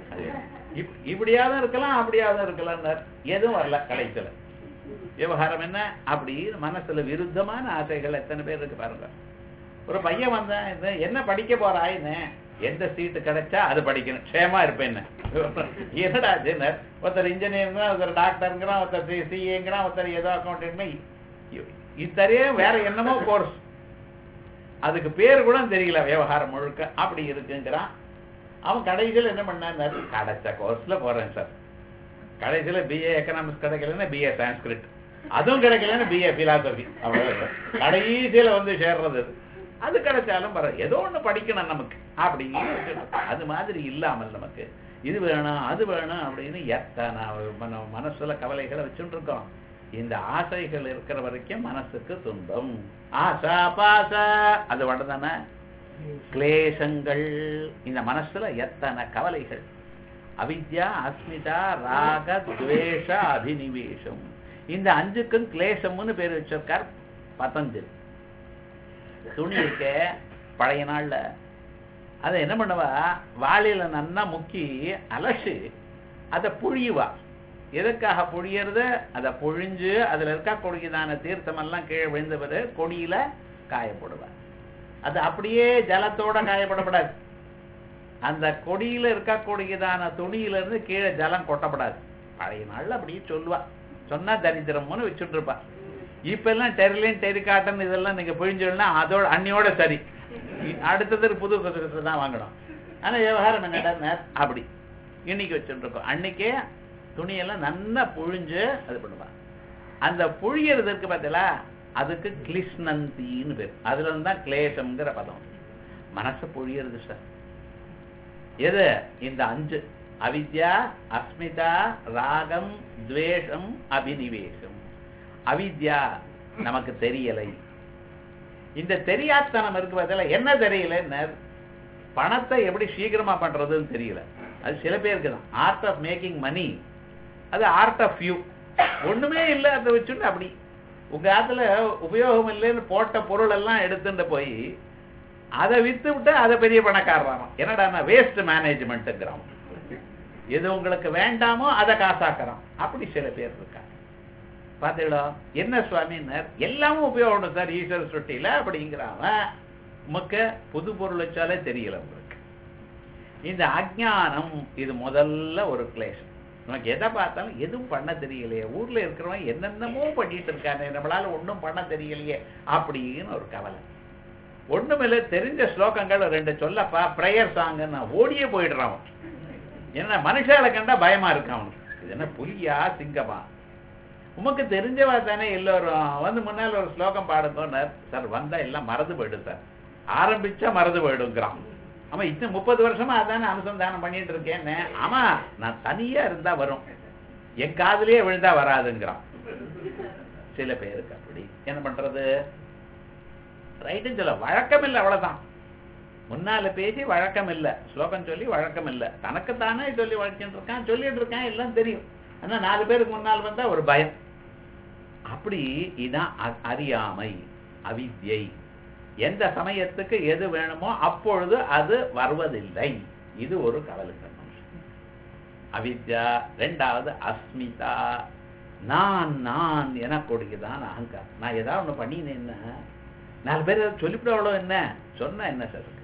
இப்படியாவது இருக்கலாம் அப்படியாவது இருக்கலாம் எதுவும் வரல கலைச்சல விவகாரம் என்ன அப்படி மனசுல விருத்தமான ஆசைகள் எத்தனை பேர் இருக்கு பாருங்க ஒரு பையன் வந்தேன் என்ன படிக்க போறாயின்னு எந்த சீட்டு கிடைச்சா அது படிக்கணும் க்ஷேமா இருப்பேன் என்னடா ஆச்சுன்னு ஒருத்தர் இன்ஜினியருங்கிறான் ஒருத்தர் டாக்டருங்கிறான் ஒருத்தர் சிஏங்கிறான் ஒருத்தர் ஏதோ அக்கௌண்ட் இத்தரையே வேற என்னமோ கோர்ஸ் அதுக்கு பேர் கூட தெரியல விவகாரம் முழுக்க அப்படி இருக்குங்கிறான் அவன் கடைசியில் என்ன பண்ணான் கிடைச்ச கோர்ஸ்ல போறேன் சார் கடைசியில பிஏ எக்கனாமிக்ஸ் கிடைக்கலன்னா பிஏ சான்ஸ்கிரிட் அதுவும் கிடைக்கலன்னா பிஏ பிலாசபி அவ்வளவு கடைசியில வந்து சேர்றது அது. அது கிடைச்சாலும் பரவாயில்ல ஏதோ ஒண்ணு படிக்கணும் நமக்கு அப்படின்னு இருக்கு. அது மாதிரி இல்லாமல் நமக்கு இது வேணும் அது வேணும் அப்படின்னு எத்தனை மன மனசுல கவலைகளை வச்சுட்டு இருக்கோம் இந்த ஆசைகள் இருக்கிற வரைக்கும் மனசுக்கு துன்பம் ஆசா பாசா அது வண்டதானே கிளேசங்கள் இந்த மனசுல எத்தனை கவலைகள் அவித்யா அஸ்மிதா ராக துவேஷ அபினிவேஷம் இந்த அஞ்சுக்கும் கிளேசம்னு பேர் வச்சிருக்கார் பதஞ்சலி துணி இருக்க பழைய நாள்ல அதை என்ன பண்ணுவா வாளியில நன்னா முக்கி அலசி அதை புழியுவா எதுக்காக புழியறது அதை புழிஞ்சு அதுல இருக்க கொடிதான தீர்த்தம் எல்லாம் கீழே விழுந்தவர் கொடியில காயப்படுவார் அது அப்படியே ஜலத்தோட காயப்படப்படாது அந்த கொடியில இருக்கக்கூடியதான துணியில இருந்து கீழே ஜலம் கொட்டப்படாது பழைய நாள்ல அப்படியே சொல்லுவா சொன்னா தரித்திரம்னு வச்சுட்டு இருப்பா இப்ப எல்லாம் டெர்லின் டெரிகாட்டன் இதெல்லாம் நீங்க பிழிஞ்சோம்னா அதோட அன்னியோட சரி அடுத்தது புது புது தான் வாங்கணும் ஆனா விவகாரம் என்னடா அப்படி இன்னைக்கு வச்சுட்டு இருக்கோம் அன்னைக்கே துணியெல்லாம் நல்லா புழிஞ்சு அது பண்ணுவா அந்த புழியறது இருக்கு பார்த்தீங்களா அதுக்கு கிளிஷ்ணந்தின்னு பேர் அதுல இருந்து தான் கிளேசம்ங்கிற பதம் மனசை புழியறது சார் எது இந்த அஞ்சு அவித்யா அஸ்மிதா ராகம் துவேஷம் அபினிவேஷம் அவித்யா நமக்கு தெரியலை இந்த தெரியாத்தனம் இருக்கு பார்த்தீங்களா என்ன தெரியல பணத்தை எப்படி சீக்கிரமா பண்றதுன்னு தெரியல அது சில பேருக்கு தான் ஆர்ட் ஆஃப் மேக்கிங் மணி அது ஆர்ட் ஆஃப் யூ ஒண்ணுமே இல்லை அதை வச்சுட்டு அப்படி உங்க ஆத்துல உபயோகம் இல்லைன்னு போட்ட பொருள் எல்லாம் எடுத்துட்டு போய் அதை வித்து விட்டு அதை பெரிய பணக்காரராம் என்னடா வேஸ்ட் மேனேஜ்மெண்ட்டுங்கிறான் எது உங்களுக்கு வேண்டாமோ அதை காசாக்குறான் அப்படி சில பேர் இருக்காங்க பாத்தீங்களா என்ன சுவாமினர் எல்லாமும் உபயோகம் சார் ஈஸ்வர சுட்டியில அப்படிங்கிறாங்க உமக்கு புது பொருள் வச்சாலே தெரியல உங்களுக்கு இந்த அஜ்ஞானம் இது முதல்ல ஒரு கிளேஷம் நமக்கு எதை பார்த்தாலும் எதுவும் பண்ண தெரியலையே ஊர்ல இருக்கிறவன் என்னென்னமோ பண்ணிட்டு இருக்கானே நம்மளால ஒண்ணும் பண்ண தெரியலையே அப்படின்னு ஒரு கவலை ஒண்ணுமில்ல தெரிஞ்ச ஸ்லோகங்கள் ரெண்டு சொல்லப்பா பிரேயர் சாங்குன்னு ஓடியே போயிடுறான் அவன். என்ன மனுஷால கண்டா பயமா இருக்கு அவனுக்கு இது என்ன புலியா சிங்கமா உமக்கு தெரிஞ்சவா தானே எல்லோரும் வந்து முன்னால் ஒரு ஸ்லோகம் பாடுங்கன்னார் சார் வந்தா எல்லாம் மறந்து போயிடும் சார் ஆரம்பிச்சா மறந்து போயிடுங்கிறான் ஆமா இன்னும் முப்பது வருஷமா அதானே அனுசந்தானம் பண்ணிட்டு இருக்கேன்னு ஆமா நான் தனியா இருந்தா வரும் என் காதுலயே விழுந்தா வராதுங்கிறான் சில பேருக்கு அப்படி என்ன பண்றது ரைட்டுன்னு சொல்ல வழக்கம் இல்லை அவ்வளவுதான் முன்னால பேசி வழக்கம் இல்லை ஸ்லோகம் சொல்லி வழக்கம் இல்லை தனக்குத்தானே சொல்லி வழக்கிட்டு இருக்கான் சொல்லிட்டு இருக்கான் எல்லாம் தெரியும் ஆனா நாலு பேருக்கு முன்னால் வந்தா ஒரு பயம் அப்படி இதான் அ- அறியாமை அவித்யை எந்த சமயத்துக்கு எது வேணுமோ அப்பொழுது அது வருவதில்லை இது ஒரு கவலைக்கிடணும் அவித்யா ரெண்டாவது அஸ்மிதா நான் நான் எனக்கூடியதான் அகங்காரம் நான் ஏதாவது ஒண்ணு பண்ணினேன்னா நாலு பேர் ஏதாவது சொல்லிவிடுவாளோ என்ன சொன்னா என்ன சார் இருக்கு?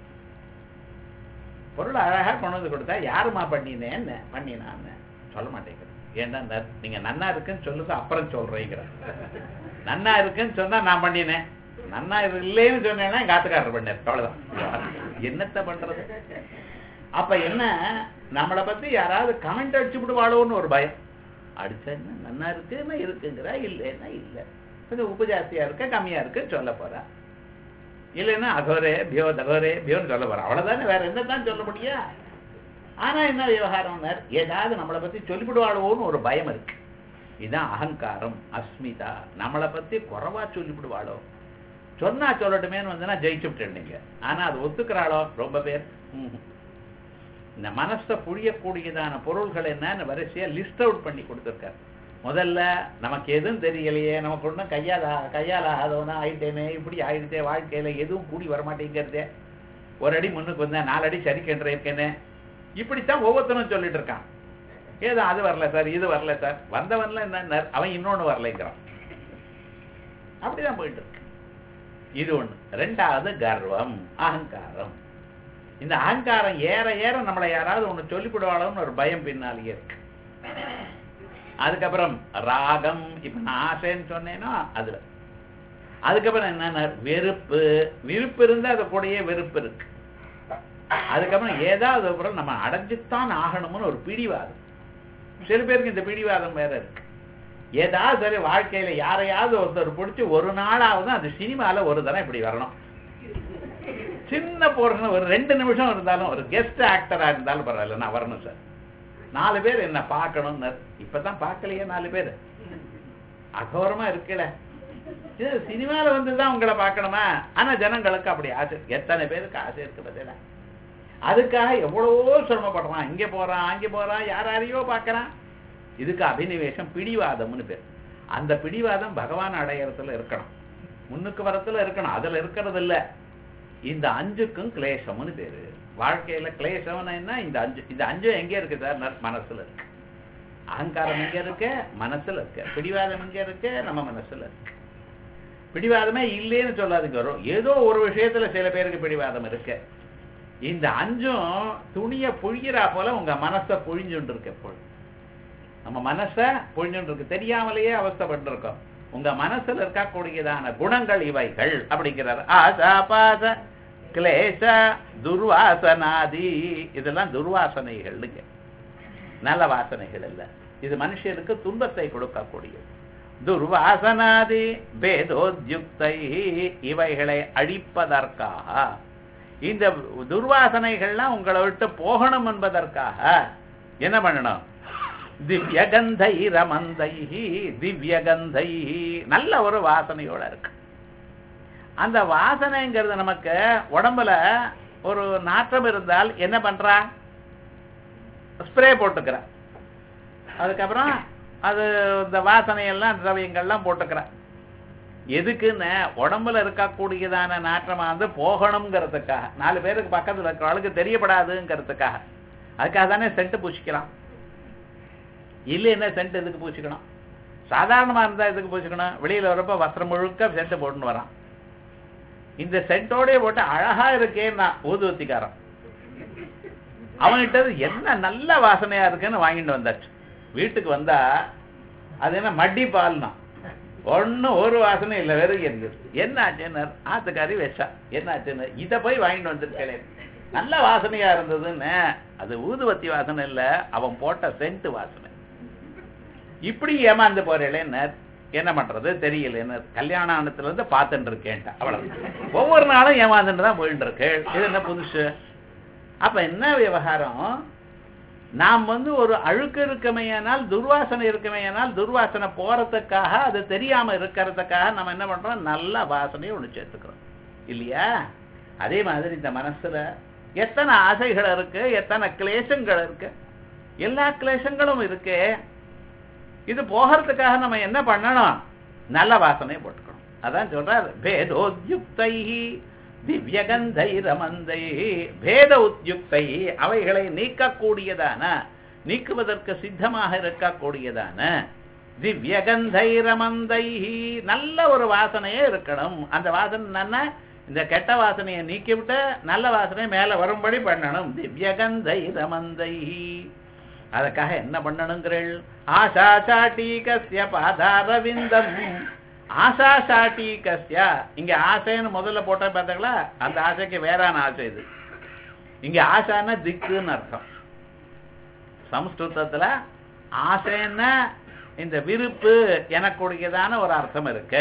பொருள் அழகா கொண்டு வந்து கொடுத்தா யாருமா பண்ணினேன்னு பண்ணினான்னு சொல்ல மாட்டேங்கிறேன் ஏன்னா ந- நீங்க நன்னா இருக்குன்னு சொல்லுங்க அப்புறம் சொல்றீங்கிற நன்னா இருக்குன்னு சொன்னா நான் பண்ணினேன் நன்னா இல்லைன்னு சொன்னேன்னா எங்க ஆத்துக்காரர் பண்ணார் அவ்வளவுதான் என்னத்த பண்றது அப்ப என்ன நம்மளை பத்தி யாராவது கமெண்ட் அடிச்சு விடுவாளோன்னு ஒரு பயம் அடிச்சா என்ன நன்னா இருக்குன்னா இருக்குங்கிறா இல்லைன்னா இல்லை கொஞ்சம் உப்பு ஜாஸ்தியா இருக்க கம்மியா இருக்கு சொல்ல போறா இல்லைன்னா அகோரே பியோ தகோரே பியோன்னு சொல்ல போறா அவ்வளவுதானே வேற என்னதான் சொல்ல முடியா ஆனா என்ன விவகாரம்னார் ஏதாவது நம்மளை பத்தி சொல்லிவிடுவாளோன்னு ஒரு பயம் இருக்கு இதுதான் அகங்காரம் அஸ்மிதா நம்மளை பத்தி குறைவா சொல்லிவிடுவாளோ சொன்னா சொல்லட்டுமேன்னு வந்தனா ஜெயிச்சு விட்டுருந்தீங்க ஆனா அது ஒத்துக்கிறாளோ ரொம்ப பேர் ம்ஹும். இந்த மனசை புழியக்கூடியதான பொருள்கள் என்னன்னு வரிசையா லிஸ்ட் அவுட் பண்ணி கொடுத்துருக்காரு முதல்ல நமக்கு எதுவும் தெரியலையே நமக்கு ஒன்றும் கையால் கையால் ஆகாதவனா ஆயிட்டேனே இப்படி ஆயிடுச்சே வாழ்க்கையில எதுவும் கூடி வரமாட்டேங்கிறதே ஒரு அடி முன்னுக்கு வந்தேன் நாலு அடி சரிக்கின்ற இருக்கேனே இப்படித்தான் ஒவ்வொருத்தனும் சொல்லிட்டு இருக்கான் ஏதோ அது வரல சார் இது வரல சார் வந்தவன்ல என்ன அவன் இன்னொன்னு வரலைங்கிறான் அப்படிதான் போயிட்டு இருக்கு இது ஒண்ணு ரெண்டாவது கர்வம் அகங்காரம் இந்த அகங்காரம் ஏற ஏற நம்மளை யாராவது ஒண்ணு சொல்லிவிடுவாளோன்னு ஒரு பயம் பின்னாலேயே இருக்கு அதுக்கப்புறம் ராகம் இப்ப நான் ஆசைன்னு சொன்னேனோ அதுல அதுக்கப்புறம் என்னன்னா வெறுப்பு விருப்பு இருந்தா அது கூடயே வெறுப்பு இருக்கு அதுக்கப்புறம் ஏதாவது அப்புறம் நம்ம அடைஞ்சுத்தான் ஆகணும்னு ஒரு பிடிவாதம் சில பேருக்கு இந்த பிடிவாதம் வேற இருக்கு ஏதாவது சரி வாழ்க்கையில யாரையாவது ஒருத்தர் பிடிச்சி ஒரு நாளாவது அது சினிமால ஒரு தரம் இப்படி வரணும் சின்ன போர்ஷன் ஒரு ரெண்டு நிமிஷம் இருந்தாலும் ஒரு கெஸ்ட் ஆக்டரா இருந்தாலும் பரவாயில்ல நான் வரணும் சார் நாலு பேர் என்ன பார்க்கணும்னு இப்பதான் பார்க்கலையே நாலு பேர் அகோரமா இருக்கல இது சினிமால வந்துதான் உங்களை பார்க்கணுமா ஆனா ஜனங்களுக்கு அப்படி ஆசை எத்தனை பேருக்கு ஆசை இருக்கு பார்த்தீங்களா அதுக்காக எவ்வளவோ சிரமப்படுறான் இங்க போறான் அங்க போறான் யார் யாரையோ பார்க்கறான் இதுக்கு அபினிவேஷம் பிடிவாதம்னு பேர் அந்த பிடிவாதம் பகவான் அடையறதுல இருக்கணும் முன்னுக்கு வரத்துல இருக்கணும் அதுல இருக்கிறது இல்ல இந்த அஞ்சுக்கும் கிளேசம்னு பேரு வாழ்க்கையில கிளேசம்னா என்ன இந்த அஞ்சு இந்த அஞ்சும் எங்க இருக்கு சார் ந- மனசுல இருக்கு அகங்காரம் எங்க இருக்கு மனசுல இருக்கு பிடிவாதம் எங்க இருக்கு நம்ம மனசுல இருக்கு பிடிவாதமே இல்லைன்னு சொல்லாதுங்க வரும் ஏதோ ஒரு விஷயத்துல சில பேருக்கு பிடிவாதம் இருக்கு இந்த அஞ்சும் துணிய புழிகிறா போல உங்க மனசை புழிஞ்சுட்டு இருக்கு எப்பொழுது நம்ம மனசை புழிஞ்சுட்டு இருக்கு தெரியாமலேயே அவஸ்தைப்பட்டு இருக்கோம் உங்க மனசுல இருக்கக்கூடியதான குணங்கள் இவைகள் அப்படிங்கிறார் ஆசா பாச கிளேச துர்வாசனாதி இதெல்லாம் துர்வாசனைகள்னுங்க நல்ல வாசனைகள் இல்ல இது மனுஷனுக்கு துன்பத்தை கொடுக்கக்கூடியது துர்வாசனாதி பேதோத்யுக்தை இவைகளை அழிப்பதற்காக இந்த துர்வாசனைகள்லாம் உங்களை விட்டு போகணும் என்பதற்காக என்ன பண்ணணும் திவ்யகந்தை ரமந்தை திவ்யகந்தை நல்ல ஒரு வாசனையோட இருக்கு அந்த வாசனைங்கிறது நமக்கு உடம்புல ஒரு நாற்றம் இருந்தால் என்ன பண்றா ஸ்ப்ரே போட்டுக்கிறா அதுக்கப்புறம் அது இந்த வாசனையெல்லாம் திரவியங்கள்லாம் போட்டுக்கிறா எதுக்குன்னு உடம்புல இருக்கக்கூடியதான நாற்றமா வந்து போகணுங்கிறதுக்காக நாலு பேருக்கு பக்கத்துல இருக்கிற ஆளுக்கு தெரியப்படாதுங்கிறதுக்காக அதுக்காக தானே சென்ட் பூசிக்கலாம் இல்லைன்னா சென்ட் எதுக்கு பூசிக்கணும் சாதாரணமா இருந்தா எதுக்கு பூசிக்கணும் வெளியில வரப்ப வஸ்திரம் முழுக்க சென்ட் போட்டுன்னு வரான் இந்த சென்ட்டோடய போட்டு அழகா இருக்கேன்னா ஊதுவத்திக்காரன் அவன்கிட்ட என்ன நல்ல வாசனையா இருக்குன்னு வாங்கிட்டு வந்தாச்சு வீட்டுக்கு வந்தா அது என்ன மட்டி பால்னா ஒண்ணும் ஒரு வாசனை இல்லை வெறும் இருக்குது என்ன ஆச்சுன்னு ஆத்துக்காரி வச்சா என்ன ஆச்சுன்னு இதை போய் வாங்கிட்டு வந்திருக்கேன் நல்ல வாசனையா இருந்ததுன்னு அது ஊதுவத்தி வாசனை இல்ல அவன் போட்ட சென்ட் வாசனை இப்படி ஏமாந்து போறேன்னு என்ன பண்றது தெரியலன்னு கல்யாண ஆனத்துல இருந்து பார்த்துட்டு இருக்கேன்ட்டா அவ்வளவு ஒவ்வொரு நாளும் ஏமாந்துட்டு தான் போயிட்டு இருக்கு இது என்ன புதுசு அப்ப என்ன விவகாரம் நாம் வந்து ஒரு அழுக்கு இருக்கமையானால் துர்வாசனை இருக்கமையானால் துர்வாசனை போறதுக்காக அது தெரியாம இருக்கிறதுக்காக நம்ம என்ன பண்றோம் நல்ல வாசனையை ஒண்ணு சேர்த்துக்கிறோம் இல்லையா அதே மாதிரி இந்த மனசுல எத்தனை ஆசைகள் இருக்கு எத்தனை கிளேசங்கள் இருக்கு எல்லா கிளேசங்களும் இருக்கு இது போகிறதுக்காக நம்ம என்ன பண்ணணும் நல்ல வாசனையை போட்டுக்கணும் அதான் சொல்றாரு பேதோத்யுக்தை திவ்யகந்தை ரமந்தை பேத உத்யுக்தை அவைகளை நீக்கக்கூடியதான நீக்குவதற்கு சித்தமாக இருக்கக்கூடியதான திவ்யகந்தை ரமந்தை நல்ல ஒரு வாசனையே இருக்கணும் அந்த வாசனை என்ன இந்த கெட்ட வாசனையை நீக்கிவிட்டு நல்ல வாசனை மேல வரும்படி பண்ணணும் திவ்யகந்தை ரமந்தை அதுக்காக என்ன பண்ணணுங்கிறள் ஆஷா சாட்டீகஸ்ய பாதாரவிந்தம் ஆசா சாட்டீகஸ்ய இங்க ஆசைன்னு முதல்ல போட்ட பார்த்தீங்களா அந்த ஆசைக்கு வேறான ஆசை இது இங்க ஆசான்னா திக்குன்னு அர்த்தம் சம்ஸ்கிருதத்துல ஆசைன்னா இந்த விருப்பு எனக்குடையதான ஒரு அர்த்தம் இருக்கு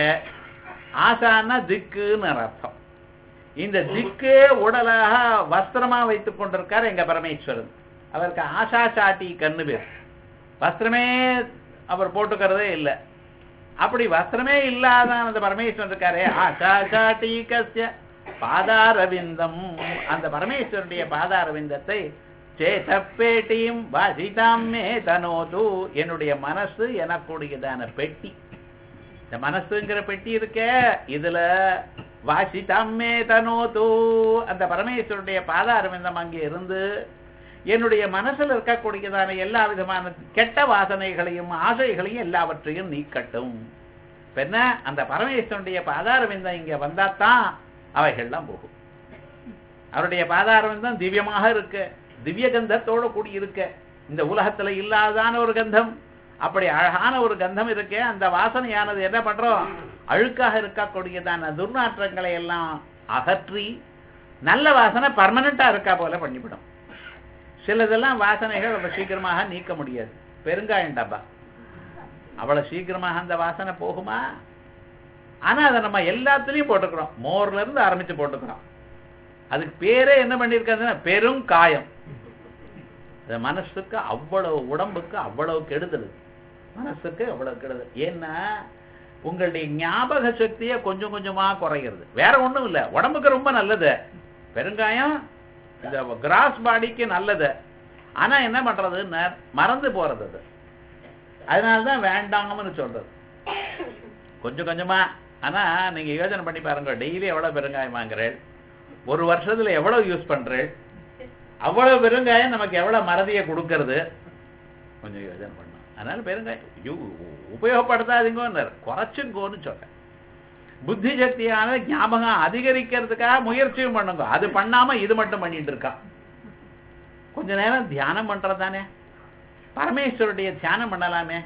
ஆசான்னா திக்குன்னு ஒரு அர்த்தம் இந்த திக்கே உடலாக வஸ்திரமா வைத்துக் கொண்டிருக்கார் எங்க பரமேஸ்வரன் அவருக்கு ஆஷா சாட்டி கண்ணு பேர் வஸ்திரமே அவர் போட்டுக்கிறதே இல்லை அப்படி வஸ்திரமே இல்லாத அந்த பரமேஸ்வரன் இருக்காரே ஆஷா சாட்டி கசிய பாதாரவிந்தம் அந்த பரமேஸ்வரனுடைய பாதாரவிந்தத்தை சேதப்பேட்டியும் வாசிதாம் மே தனோது என்னுடைய மனசு எனக்குடையதான பெட்டி இந்த மனசுங்கிற பெட்டி இருக்க இதுல வாசிதாமே தனோது அந்த பரமேஸ்வருடைய பாதாரவிந்தம் அங்கே இருந்து என்னுடைய மனசுல இருக்கக்கூடியதான எல்லா விதமான கெட்ட வாசனைகளையும் ஆசைகளையும் எல்லாவற்றையும் நீக்கட்டும் இப்ப என்ன அந்த பரமேஸ்வரனுடைய பாதாரவிந்தம் இங்க வந்தாதான் அவைகள்லாம் போகும் அவருடைய பாதாரவிந்தம் திவ்யமாக இருக்கு திவ்ய கந்தத்தோட கூடி இருக்கு இந்த உலகத்துல இல்லாதான ஒரு கந்தம் அப்படி அழகான ஒரு கந்தம் இருக்கே அந்த வாசனையானது என்ன பண்றோம் அழுக்காக இருக்கக்கூடியதான துர்நாற்றங்களை எல்லாம் அகற்றி நல்ல வாசனை பர்மனண்டா இருக்கா போல பண்ணிவிடும் சிலதெல்லாம் வாசனைகள் ரொம்ப சீக்கிரமாக நீக்க முடியாது பெருங்காயம் டப்பா அவ்வளவு சீக்கிரமாக அந்த வாசனை போகுமா ஆனா அதை நம்ம எல்லாத்துலயும் போட்டுக்கிறோம் மோர்ல இருந்து ஆரம்பிச்சு போட்டுக்கிறோம் அதுக்கு பேரே என்ன பண்ணிருக்காதுன்னா பெருங்காயம் இந்த மனசுக்கு அவ்வளவு உடம்புக்கு அவ்வளவு கெடுதல் மனசுக்கு அவ்வளவு கெடுதல் ஏன்னா உங்களுடைய ஞாபக சக்தியை கொஞ்சம் கொஞ்சமா குறைகிறது வேற ஒண்ணும் இல்ல உடம்புக்கு ரொம்ப நல்லது பெருங்காயம் இந்த கிராஸ் பாடிக்கு நல்லது ஆனா என்ன பண்றதுன்னு மறந்து போறது அது அதனாலதான் வேண்டாம்னு சொல்றது கொஞ்சம் கொஞ்சமா ஆனா நீங்க யோசனை பண்ணி பாருங்க டெய்லி எவ்வளவு பெருங்காயம் வாங்குறேன் ஒரு வருஷத்துல எவ்வளவு யூஸ் பண்றேன் அவ்வளவு பெருங்காயம் நமக்கு எவ்வளவு மறதியை கொடுக்கறது கொஞ்சம் யோசனை பண்ணும் அதனால பெருங்காயம் யூ- உபயோகப்படுத்தாதீங்கன்னு குறைச்சுங்கோன்னு சொல்றேன் புத்தி சக்தியான ஞாபகம் அதிகரிக்கிறதுக்காக முயற்சியும் பண்ணுங்க அது பண்ணாம இது மட்டும் பண்ணிட்டு இருக்கான் கொஞ்ச நேரம் தியானம் பண்றதானே பரமேஸ்வருடைய தியானம் பண்ணலாமே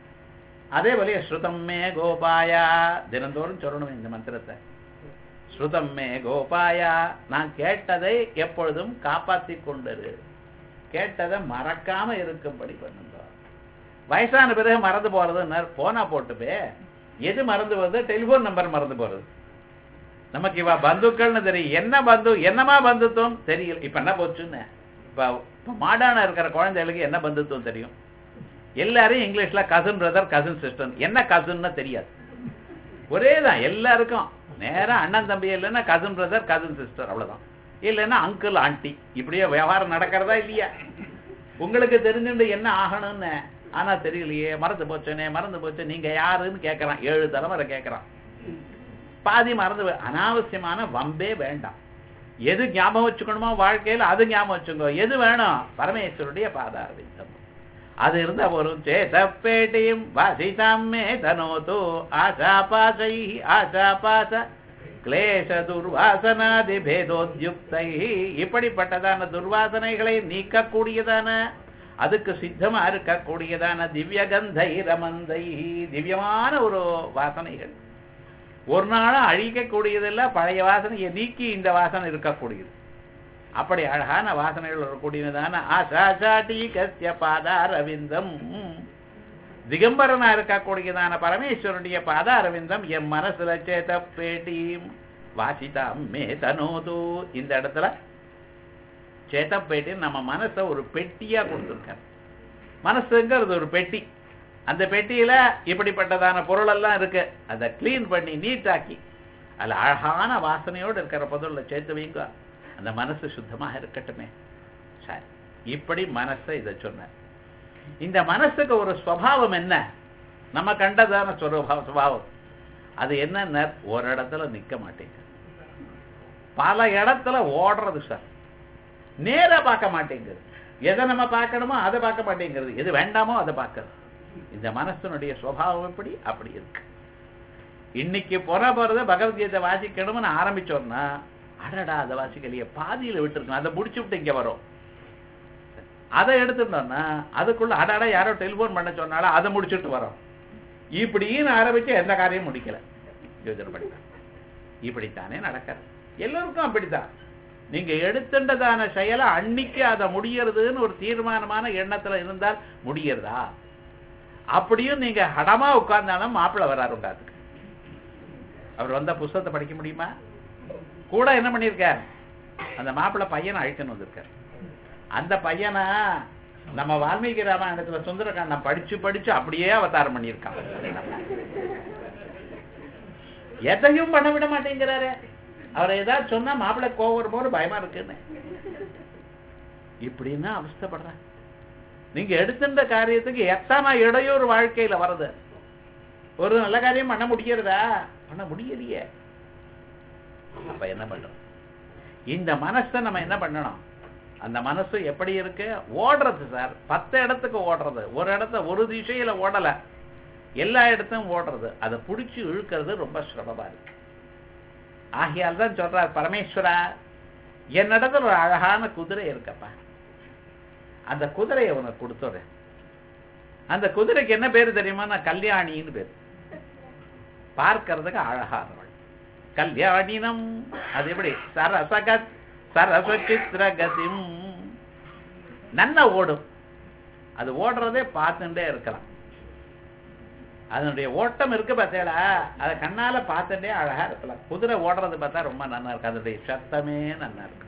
அதே போல ஸ்ருதம் மே கோபாயா தினந்தோறும் சொல்லணும் இந்த மந்திரத்தை ஸ்ருதம் மே கோபாயா நான் கேட்டதை எப்பொழுதும் காப்பாத்தி கொண்டிரு கேட்டதை மறக்காம இருக்கும்படி பண்ணுங்க வயசான பிறகு மறந்து போறது போனா போட்டுப்பே எது மறந்து போறது டெலிபோன் நம்பர் மறந்து போறது நமக்கு இவ பந்துக்கள்னு தெரியும் என்ன பந்து என்னமா பந்துத்துவம் தெரியல இப்ப என்ன போச்சுன்னு இப்ப இப்ப மாடான இருக்கிற குழந்தைகளுக்கு என்ன பந்துத்துவம் தெரியும் எல்லாரும் இங்கிலீஷ்ல கசின் பிரதர் கசின் சிஸ்டர் என்ன கசின்னு தெரியாது ஒரே தான் எல்லாருக்கும் நேரா அண்ணன் தம்பி இல்லைன்னா கசின் பிரதர் கசின் சிஸ்டர் அவ்வளவுதான் இல்லைன்னா அங்கிள் ஆண்டி இப்படியே வியாபாரம் நடக்கிறதா இல்லையா உங்களுக்கு தெரிஞ்சுட்டு என்ன ஆகணும்னு ஆனா தெரியலையே மறந்து போச்சேனே மறந்து போச்சு நீங்க யாருன்னு கேட்கறான் ஏழு தலைமுறை கேட்கறான் பாதி மறந்து போ- அனாவசியமான வம்பே வேண்டாம் எது ஞாபகம் வச்சுக்கணுமோ வாழ்க்கையில அது ஞாபகம் வச்சுக்கோ எது வேணும் பரமேஸ்வருடைய பாதாரவிந்தம் அது இருந்த ஒரு சேதப்பேட்டியும் வாசிதாம் மே தனோது ஆசாபாசை ஆசாபாச கிளேச துர்வாசனாதி பேதோத்யுக்தை இப்படிப்பட்டதான துர்வாசனைகளை நீக்கக்கூடியதான அதுக்கு சித்தமா இருக்கக்கூடியதான திவ்ய கந்தை ரமந்தை திவ்யமான ஒரு வாசனைகள் ஒரு நாளும் அழிக்கக்கூடியதில்ல பழைய வாசனையை நீக்கி இந்த வாசனை இருக்கக்கூடியது அப்படி அழகான வாசனைகள் வரக்கூடியதான ஆசாசாட்டி கஸ்ய பாதாரவிந்தம் திகம்பரனா இருக்கக்கூடியதான பரமேஸ்வருடைய பாதாரவிந்தம் என் மனசுல சேத பேட்டியும் வாசிதாம் மே தனோது இந்த இடத்துல சேத்தப்பேட்டி நம்ம மனசை ஒரு பெட்டியா கொடுத்துருக்காரு மனசுங்கிறது ஒரு பெட்டி அந்த பெட்டியில இப்படிப்பட்டதான பொருள் எல்லாம் இருக்கு அதை கிளீன் பண்ணி நீட்டாக்கி அதுல அழகான வாசனையோடு இருக்கிற பொருளை சேர்த்து வைங்க அந்த மனசு சுத்தமாக இருக்கட்டுமே சரி இப்படி மனசை இதை சொன்னார் இந்த மனசுக்கு ஒரு ஸ்வபாவம் என்ன நம்ம கண்டதான ஸ்வரூபா- சுபாவம் அது என்ன ஒரு இடத்துல நிக்க மாட்டேங்குது பல இடத்துல ஓடுறது சார் நேரா பார்க்க மாட்டேங்குது எதை நம்ம பார்க்கணுமோ அதை பார்க்க மாட்டேங்கிறது எது வேண்டாமோ அதை பார்க்கறது இந்த மனசனுடைய சுவாவம் எப்படி அப்படி இருக்கு இன்னைக்கு புற போறத பகவத்கீதை வாசிக்கணும்னு ஆரம்பிச்சோம்னா அடடா அதை வாசிக்கலையே பாதியில விட்டுருக்கணும் அதை முடிச்சு விட்டு இங்க வரும் அதை எடுத்துட்டோம்னா அதுக்குள்ள அடாடா யாரோ டெலிபோன் பண்ண சொன்னாலும் அதை முடிச்சுட்டு வரோம் இப்படின்னு ஆரம்பிச்சு எந்த காரியம் முடிக்கல யோஜனை பண்ணிட்டான் இப்படித்தானே நடக்கிறது எல்லோருக்கும் அப்படித்தான் நீங்க எடுத்துட்டதான செயலை அன்னைக்கு அதை முடியறதுன்னு ஒரு தீர்மானமான எண்ணத்துல இருந்தால் முடியறதா அப்படியும் நீங்க ஹடமா உட்கார்ந்தாலும் மாப்பிள்ளை வராரு உங்க அதுக்கு அவர் வந்த புஸ்தகத்தை படிக்க முடியுமா கூட என்ன பண்ணிருக்கார் அந்த மாப்பிள்ளை பையனை அழைக்கணும் வந்திருக்கார் அந்த பையனை நம்ம வால்மீகி ராமாயணத்துல சுந்தரகாண்டம் படிச்சு படிச்சு அப்படியே அவதாரம் பண்ணியிருக்கான் எதையும் பண்ண விட மாட்டேங்கிறாரு அவர் ஏதாவது சொன்னா மாப்பிள்ளை கோவம் போது பயமா இருக்குன்னு இப்படின்னா அவஸ்தைப்படுறேன் நீங்க எடுத்துட்ட காரியத்துக்கு எத்தனை இடையூறு வாழ்க்கையில வருது ஒரு நல்ல காரியம் பண்ண முடியறதா பண்ண முடியலையே அப்ப என்ன பண்றோம் இந்த மனசை நம்ம என்ன பண்ணணும் அந்த மனசு எப்படி இருக்கு ஓடுறது சார் பத்து இடத்துக்கு ஓடுறது ஒரு இடத்த ஒரு திசையில ஓடல எல்லா இடத்தையும் ஓடுறது அதை புடிச்சு இழுக்கிறது ரொம்ப சிரமமா இருக்கு ஆகையால் தான் சொல்றார் பரமேஸ்வரா என்னிடத்துல ஒரு அழகான குதிரை இருக்கப்பா அந்த குதிரையை உனக்கு கொடுத்துறேன் அந்த குதிரைக்கு என்ன பேரு தெரியுமா நான் கல்யாணின்னு பேரு பார்க்கறதுக்கு அழகானவள் கல்யாணினம் அது எப்படி சரசகத் சரச சித்திரகதிம் நன்ன ஓடும் அது ஓடுறதே பார்த்துட்டே இருக்கலாம் அதனுடைய ஓட்டம் இருக்கு பார்த்தேடா அதை கண்ணால பார்த்துட்டே அழகா இருக்கலாம் குதிரை ஓடுறது பார்த்தா ரொம்ப நல்லா இருக்கு அதனுடைய சத்தமே நல்லா இருக்கு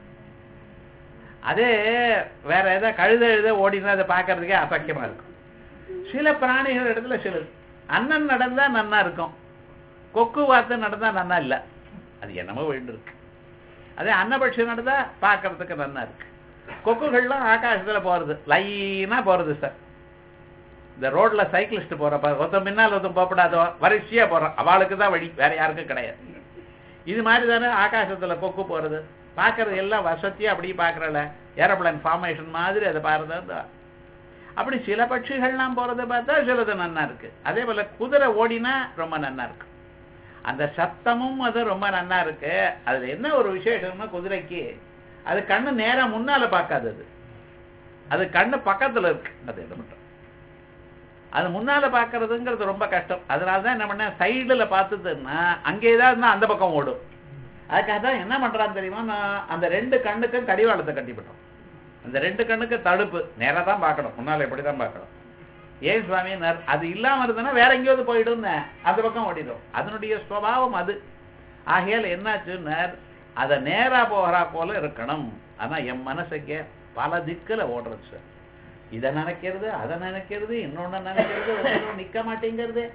அதே வேற ஏதாவது கழுத எழுத ஓடினா அதை பார்க்கறதுக்கே அசக்கியமா இருக்கும் சில பிராணிகள் இடத்துல சில அண்ணன் நடந்தா நன்னா இருக்கும் கொக்கு வார்த்தை நடந்தா நன்னா இல்ல அது என்னமோ வேண்டு இருக்கு அதே அன்னபட்சி நடந்தா பார்க்கறதுக்கு நன்னா இருக்கு கொக்குகள்லாம் ஆகாசத்துல போறது லைனா போறது சார் இந்த ரோட்ல சைக்கிளிஸ்ட் போறப்ப ஒருத்தன் முன்னால் ஒருத்தன் போகப்படாதோ வரிசையா போறான் அவளுக்கு தான் வழி வேற யாருக்கும் கிடையாது இது மாதிரி தானே ஆகாசத்துல கொக்கு போறது பார்க்கறது எல்லாம் வசதியா அப்படி பார்க்கறல ஏரோப்ளேன் ஃபார்மேஷன் மாதிரி அதை பாருறது அப்படி சில பட்சிகள்லாம் போறதை பார்த்தா சிலது நன்னா இருக்கு அதே போல குதிரை ஓடினா ரொம்ப நன்னா இருக்கு அந்த சத்தமும் அது ரொம்ப நன்னா இருக்கு அதுல என்ன ஒரு விசேஷம்னா குதிரைக்கு அது கண்ணு நேரா முன்னால பார்க்காது அது அது கண்ணு பக்கத்துல இருக்கு அது என்ன மட்டும் அது முன்னால பாக்குறதுங்கிறது ரொம்ப கஷ்டம் அதனால தான் என்ன பண்ண சைடுல பார்த்ததுன்னா அங்கே ஏதாவது இருந்தா அந்த பக்கம் ஓடும் அதுக்காக தான் என்ன பண்றான்னு தெரியுமா நான் அந்த ரெண்டு கண்ணுக்கும் கடிவாளத்தை கட்டிவிட்டோம் அந்த ரெண்டு கண்ணுக்கு தடுப்பு நேரா தான் பார்க்கணும் முன்னால எப்படி தான் பார்க்கணும் ஏன் சுவாமி நர்- அது இல்லாம இருந்ததுன்னா வேற எங்கேயாவது போயிடும் அந்த பக்கம் ஓடிடும் அதனுடைய சுவாவம் அது ஆகையால் என்னாச்சுன்னா அதை நேரா போகிறா போல இருக்கணும் ஆனா என் மனசுக்கு பல திக்குல ஓடுறது சார் இதை நினைக்கிறது அதை நினைக்கிறது இன்னொன்னு நினைக்கிறது ஒண்ணும் நிக்க மாட்டேங்கிறது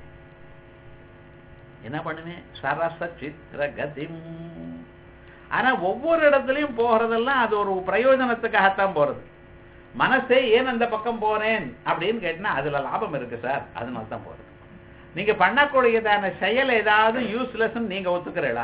என்ன பண்ணுவேன் சரச சித்திர கதிம் ஆனா ஒவ்வொரு இடத்துலயும் போறதெல்லாம் அது ஒரு பிரயோஜனத்துக்காகத்தான் போறது மனசே ஏன் அந்த பக்கம் போனேன் அப்படின்னு கேட்டினா அதுல லாபம் இருக்கு சார் அதனால தான் போறது நீங்க பண்ணக்கூடியதான செயல் ஏதாவது யூஸ்லெஸ் நீங்க ஒத்துக்கிறீங்களா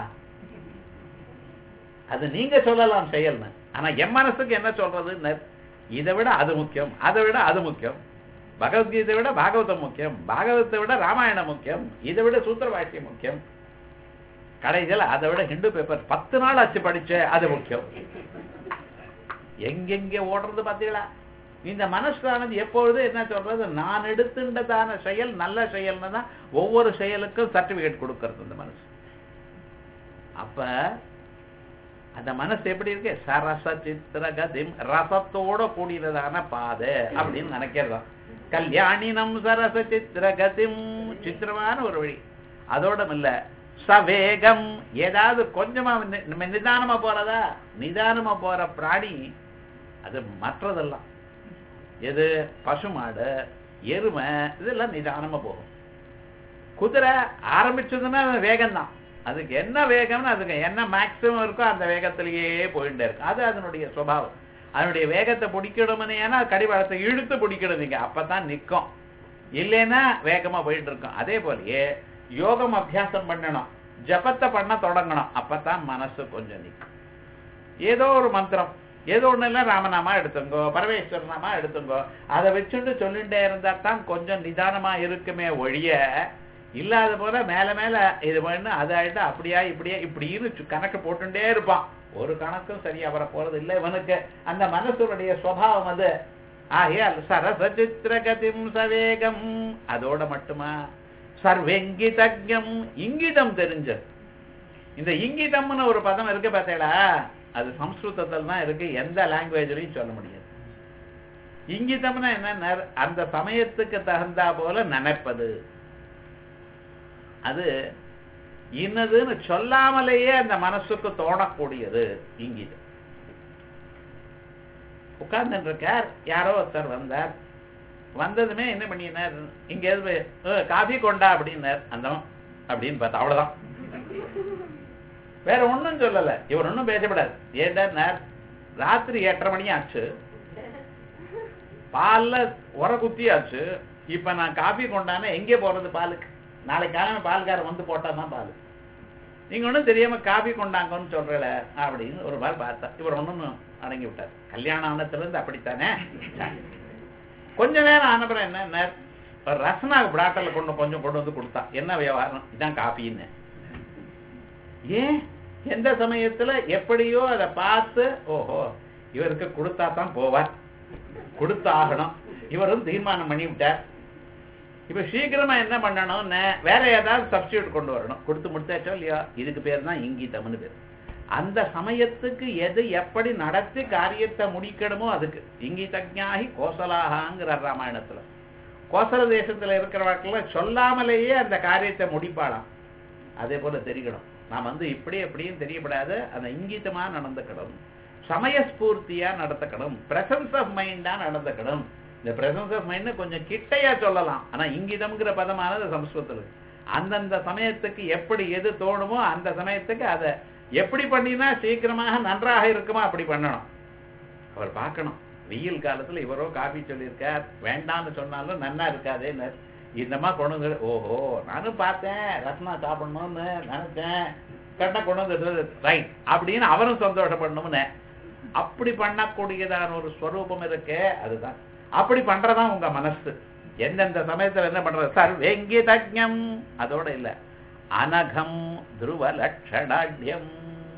அது நீங்க சொல்லலாம் செயல்னு ஆனா என் மனசுக்கு என்ன சொல்றதுன்னு இதை விட அது முக்கியம் அதை விட அது முக்கியம் பகவத்கீதை விட பாகவதம் முக்கியம் பாகவத்தை விட ராமாயணம் முக்கியம் இதை விட சூத்திர பாஷ்யம் முக்கியம் கடைசியில் அதை விட ஹிந்து பேப்பர் பத்து நாள் ஆச்சு படிச்ச அது முக்கியம் எங்கெங்க ஓடுறது பாத்தீங்களா இந்த மனசானது எப்பொழுது என்ன சொல்றது நான் எடுத்துட்டதான செயல் நல்ல செயல்னு தான் ஒவ்வொரு செயலுக்கும் சர்டிபிகேட் கொடுக்கறது இந்த மனசு அப்ப அந்த மனசு எப்படி இருக்கு சரச சித்திர கதிம் ரசத்தோட கூடியதான பாதை அப்படின்னு நினைக்கிறதாம் கல்யாணினம் சரச சித்திர கதிம் சித்திரமான ஒரு வழி அதோட இல்ல சவேகம் ஏதாவது கொஞ்சமா நி- நம்ம நிதானமா போறதா நிதானமா போற பிராணி அது மற்றதெல்லாம் எது பசுமாடு எருமை இதெல்லாம் நிதானமா போகும் குதிரை ஆரம்பிச்சதுன்னா வேகம் தான் அதுக்கு என்ன வேகம்னு அதுக்கு என்ன மேக்சிமம் இருக்கோ அந்த வேகத்திலேயே போயிட்டே இருக்கும் அது அதனுடைய சுபாவம் அதனுடைய வேகத்தை பிடிக்கணும்னு ஏன்னா கடிவாளத்தை இழுத்து பிடிக்கணும் நீங்க அப்பதான் நிக்கும் இல்லைன்னா வேகமா போயிட்டு இருக்கும் அதே போலயே யோகம் அபியாசம் பண்ணணும் ஜபத்தை பண்ண தொடங்கணும் அப்பதான் மனசு கொஞ்சம் நிக்கும் ஏதோ ஒரு மந்திரம் ஏதோ ஒண்ணு இல்ல ராமநாமா எடுத்துங்கோ பரமேஸ்வர நாமா எடுத்துங்கோ அதை வச்சுட்டு சொல்லிட்டே இருந்தா தான் கொஞ்சம் நிதானமா இருக்குமே ஒழிய இல்லாத போல மேல மேல இது பண்ணு அது ஆயிட்டு அப்படியா இப்படியா இப்படின்னு சு- கணக்கு போட்டுட்டே இருப்பான் ஒரு கணக்கும் சரியா வர போறது இல்லை இவனுக்கு அந்த மனசுடைய சுவாவம் அது ஆகையால் சரசசித்திரகதிம் சவேகம் அதோட மட்டுமா சர்வெங்கிதஜம் இங்கிதம் தெரிஞ்சது இந்த இங்கிதம்னு ஒரு பதம் இருக்கு பார்த்தேடா அது சம்ஸ்கிருதத்தில் தான் இருக்கு எந்த லாங்குவேஜ்லையும் சொல்ல முடியாது இங்கிதம்னா என்ன அந்த சமயத்துக்கு தகுந்தா போல நினைப்பது அது இன்னதுன்னு சொல்லாமலேயே அந்த மனசுக்கு தோணக்கூடியது இங்கிதம் உட்கார்ந்துட்டு இருக்கார் யாரோ ஒருத்தர் வந்தார் வந்ததுமே என்ன பண்ணினார் இங்க எது காஃபி கொண்டா அப்படின்னார் அந்த அப்படின்னு பார்த்தா அவ்வளவுதான் வேற ஒண்ணும் சொல்லல இவர் ஒண்ணும் பேசப்படாது ஏன்னா ராத்திரி எட்டரை மணி ஆச்சு பால்ல உர குத்தியாச்சு இப்ப நான் காபி கொண்டானே எங்கே போறது பாலுக்கு நாளைக்கு காலமே பால்காரன் வந்து போட்டாதான் பால் நீங்க ஒண்ணும் தெரியாம காபி கொண்டாங்கன்னு சொல்றல அப்படின்னு ஒரு பால் பார்த்தா இவர் ஒண்ணும் அடங்கி விட்டார் கல்யாணம் ஆனத்துல இருந்து அப்படித்தானே கொஞ்ச நேரம் ஆனப்புறம் என்ன ஒரு ரசனாக்கு பிராட்டல கொண்டு கொஞ்சம் கொண்டு வந்து கொடுத்தா என்ன வியாபாரம் இதான் காபின்னு ஏன் எந்த சமயத்துல எப்படியோ அதை பார்த்து ஓஹோ இவருக்கு கொடுத்தா தான் போவார் கொடுத்து ஆகணும் இவரும் தீர்மானம் பண்ணி விட்டார் இப்ப சீக்கிரமா என்ன பண்ணணும்னு வேற ஏதாவது சப்ஸ்டியூட் கொண்டு வரணும் கொடுத்து முடிச்சாச்சோ இல்லையா இதுக்கு பேர் தான் இங்கீதம்னு பேர் அந்த சமயத்துக்கு எது எப்படி நடத்தி காரியத்தை முடிக்கணுமோ அதுக்கு இங்கிதஜாகி கோசலாகாங்கிறார் ராமாயணத்துல கோசல தேசத்துல இருக்கிறவர்கள் சொல்லாமலேயே அந்த காரியத்தை முடிப்பாளாம் அதே போல தெரியணும் நாம் வந்து இப்படி எப்படியும் தெரியப்படாது அந்த இங்கிதமா நடந்துக்கணும் சமயஸ்பூர்த்தியா நடந்துக்கணும் பிரசன்ஸ் ஆஃப் மைண்டா நடந்துக்கணும் இந்த பிரசன்ஸ் ஆஃப் மைண்ட் கொஞ்சம் கிட்டையா சொல்லலாம் ஆனா இங்கிதம்ங்கிற பதமானது சம்ஸ்கிருதத்துல இருக்கு. அந்தந்த சமயத்துக்கு எப்படி எது தோணுமோ அந்த சமயத்துக்கு அதை எப்படி பண்ணினா சீக்கிரமாக நன்றாக இருக்குமோ அப்படி பண்ணணும் அவர் பார்க்கணும் வெயில் காலத்துல இவரோ காபி சொல்லியிருக்கார் வேண்டாம்னு சொன்னாலும் நன்னா இருக்காதேன்னு இந்தமா கொண்டு வந்து ஓஹோ நானும் பார்த்தேன் ரத்னா சாப்பிடணும்னு நினைச்சேன் கரெக்டா கொண்டு வந்து ரைட் அப்படின்னு அவரும் சந்தோஷப்படணும்னு அப்படி பண்ணக்கூடியதான ஒரு ஸ்வரூபம் இருக்கே அதுதான் அப்படி பண்றதான் உங்க மனசு எந்தெந்த சமயத்துல என்ன பண்றது சர்வேங்கி தஜம் அதோட இல்ல அனகம் துருவ லட்சணாட்யம்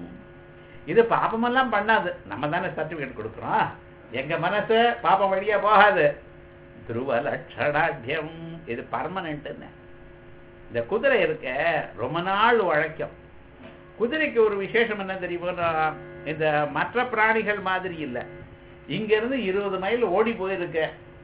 இது பாபமெல்லாம் பண்ணாது நம்ம தானே சர்டிபிகேட் கொடுக்குறோம் எங்க மனசு பாபம் வழியா போகாது துருவ லட்சணாட்யம் இது பர்மனன்ட் இந்த குதிரை இருக்க ரொம்ப நாள் உழைக்கும் குதிரைக்கு ஒரு விசேஷம் என்ன தெரியுமா இந்த மற்ற பிராணிகள் மாதிரி இல்ல இங்க இருந்து இருபது மைல் ஓடி போயிருக்க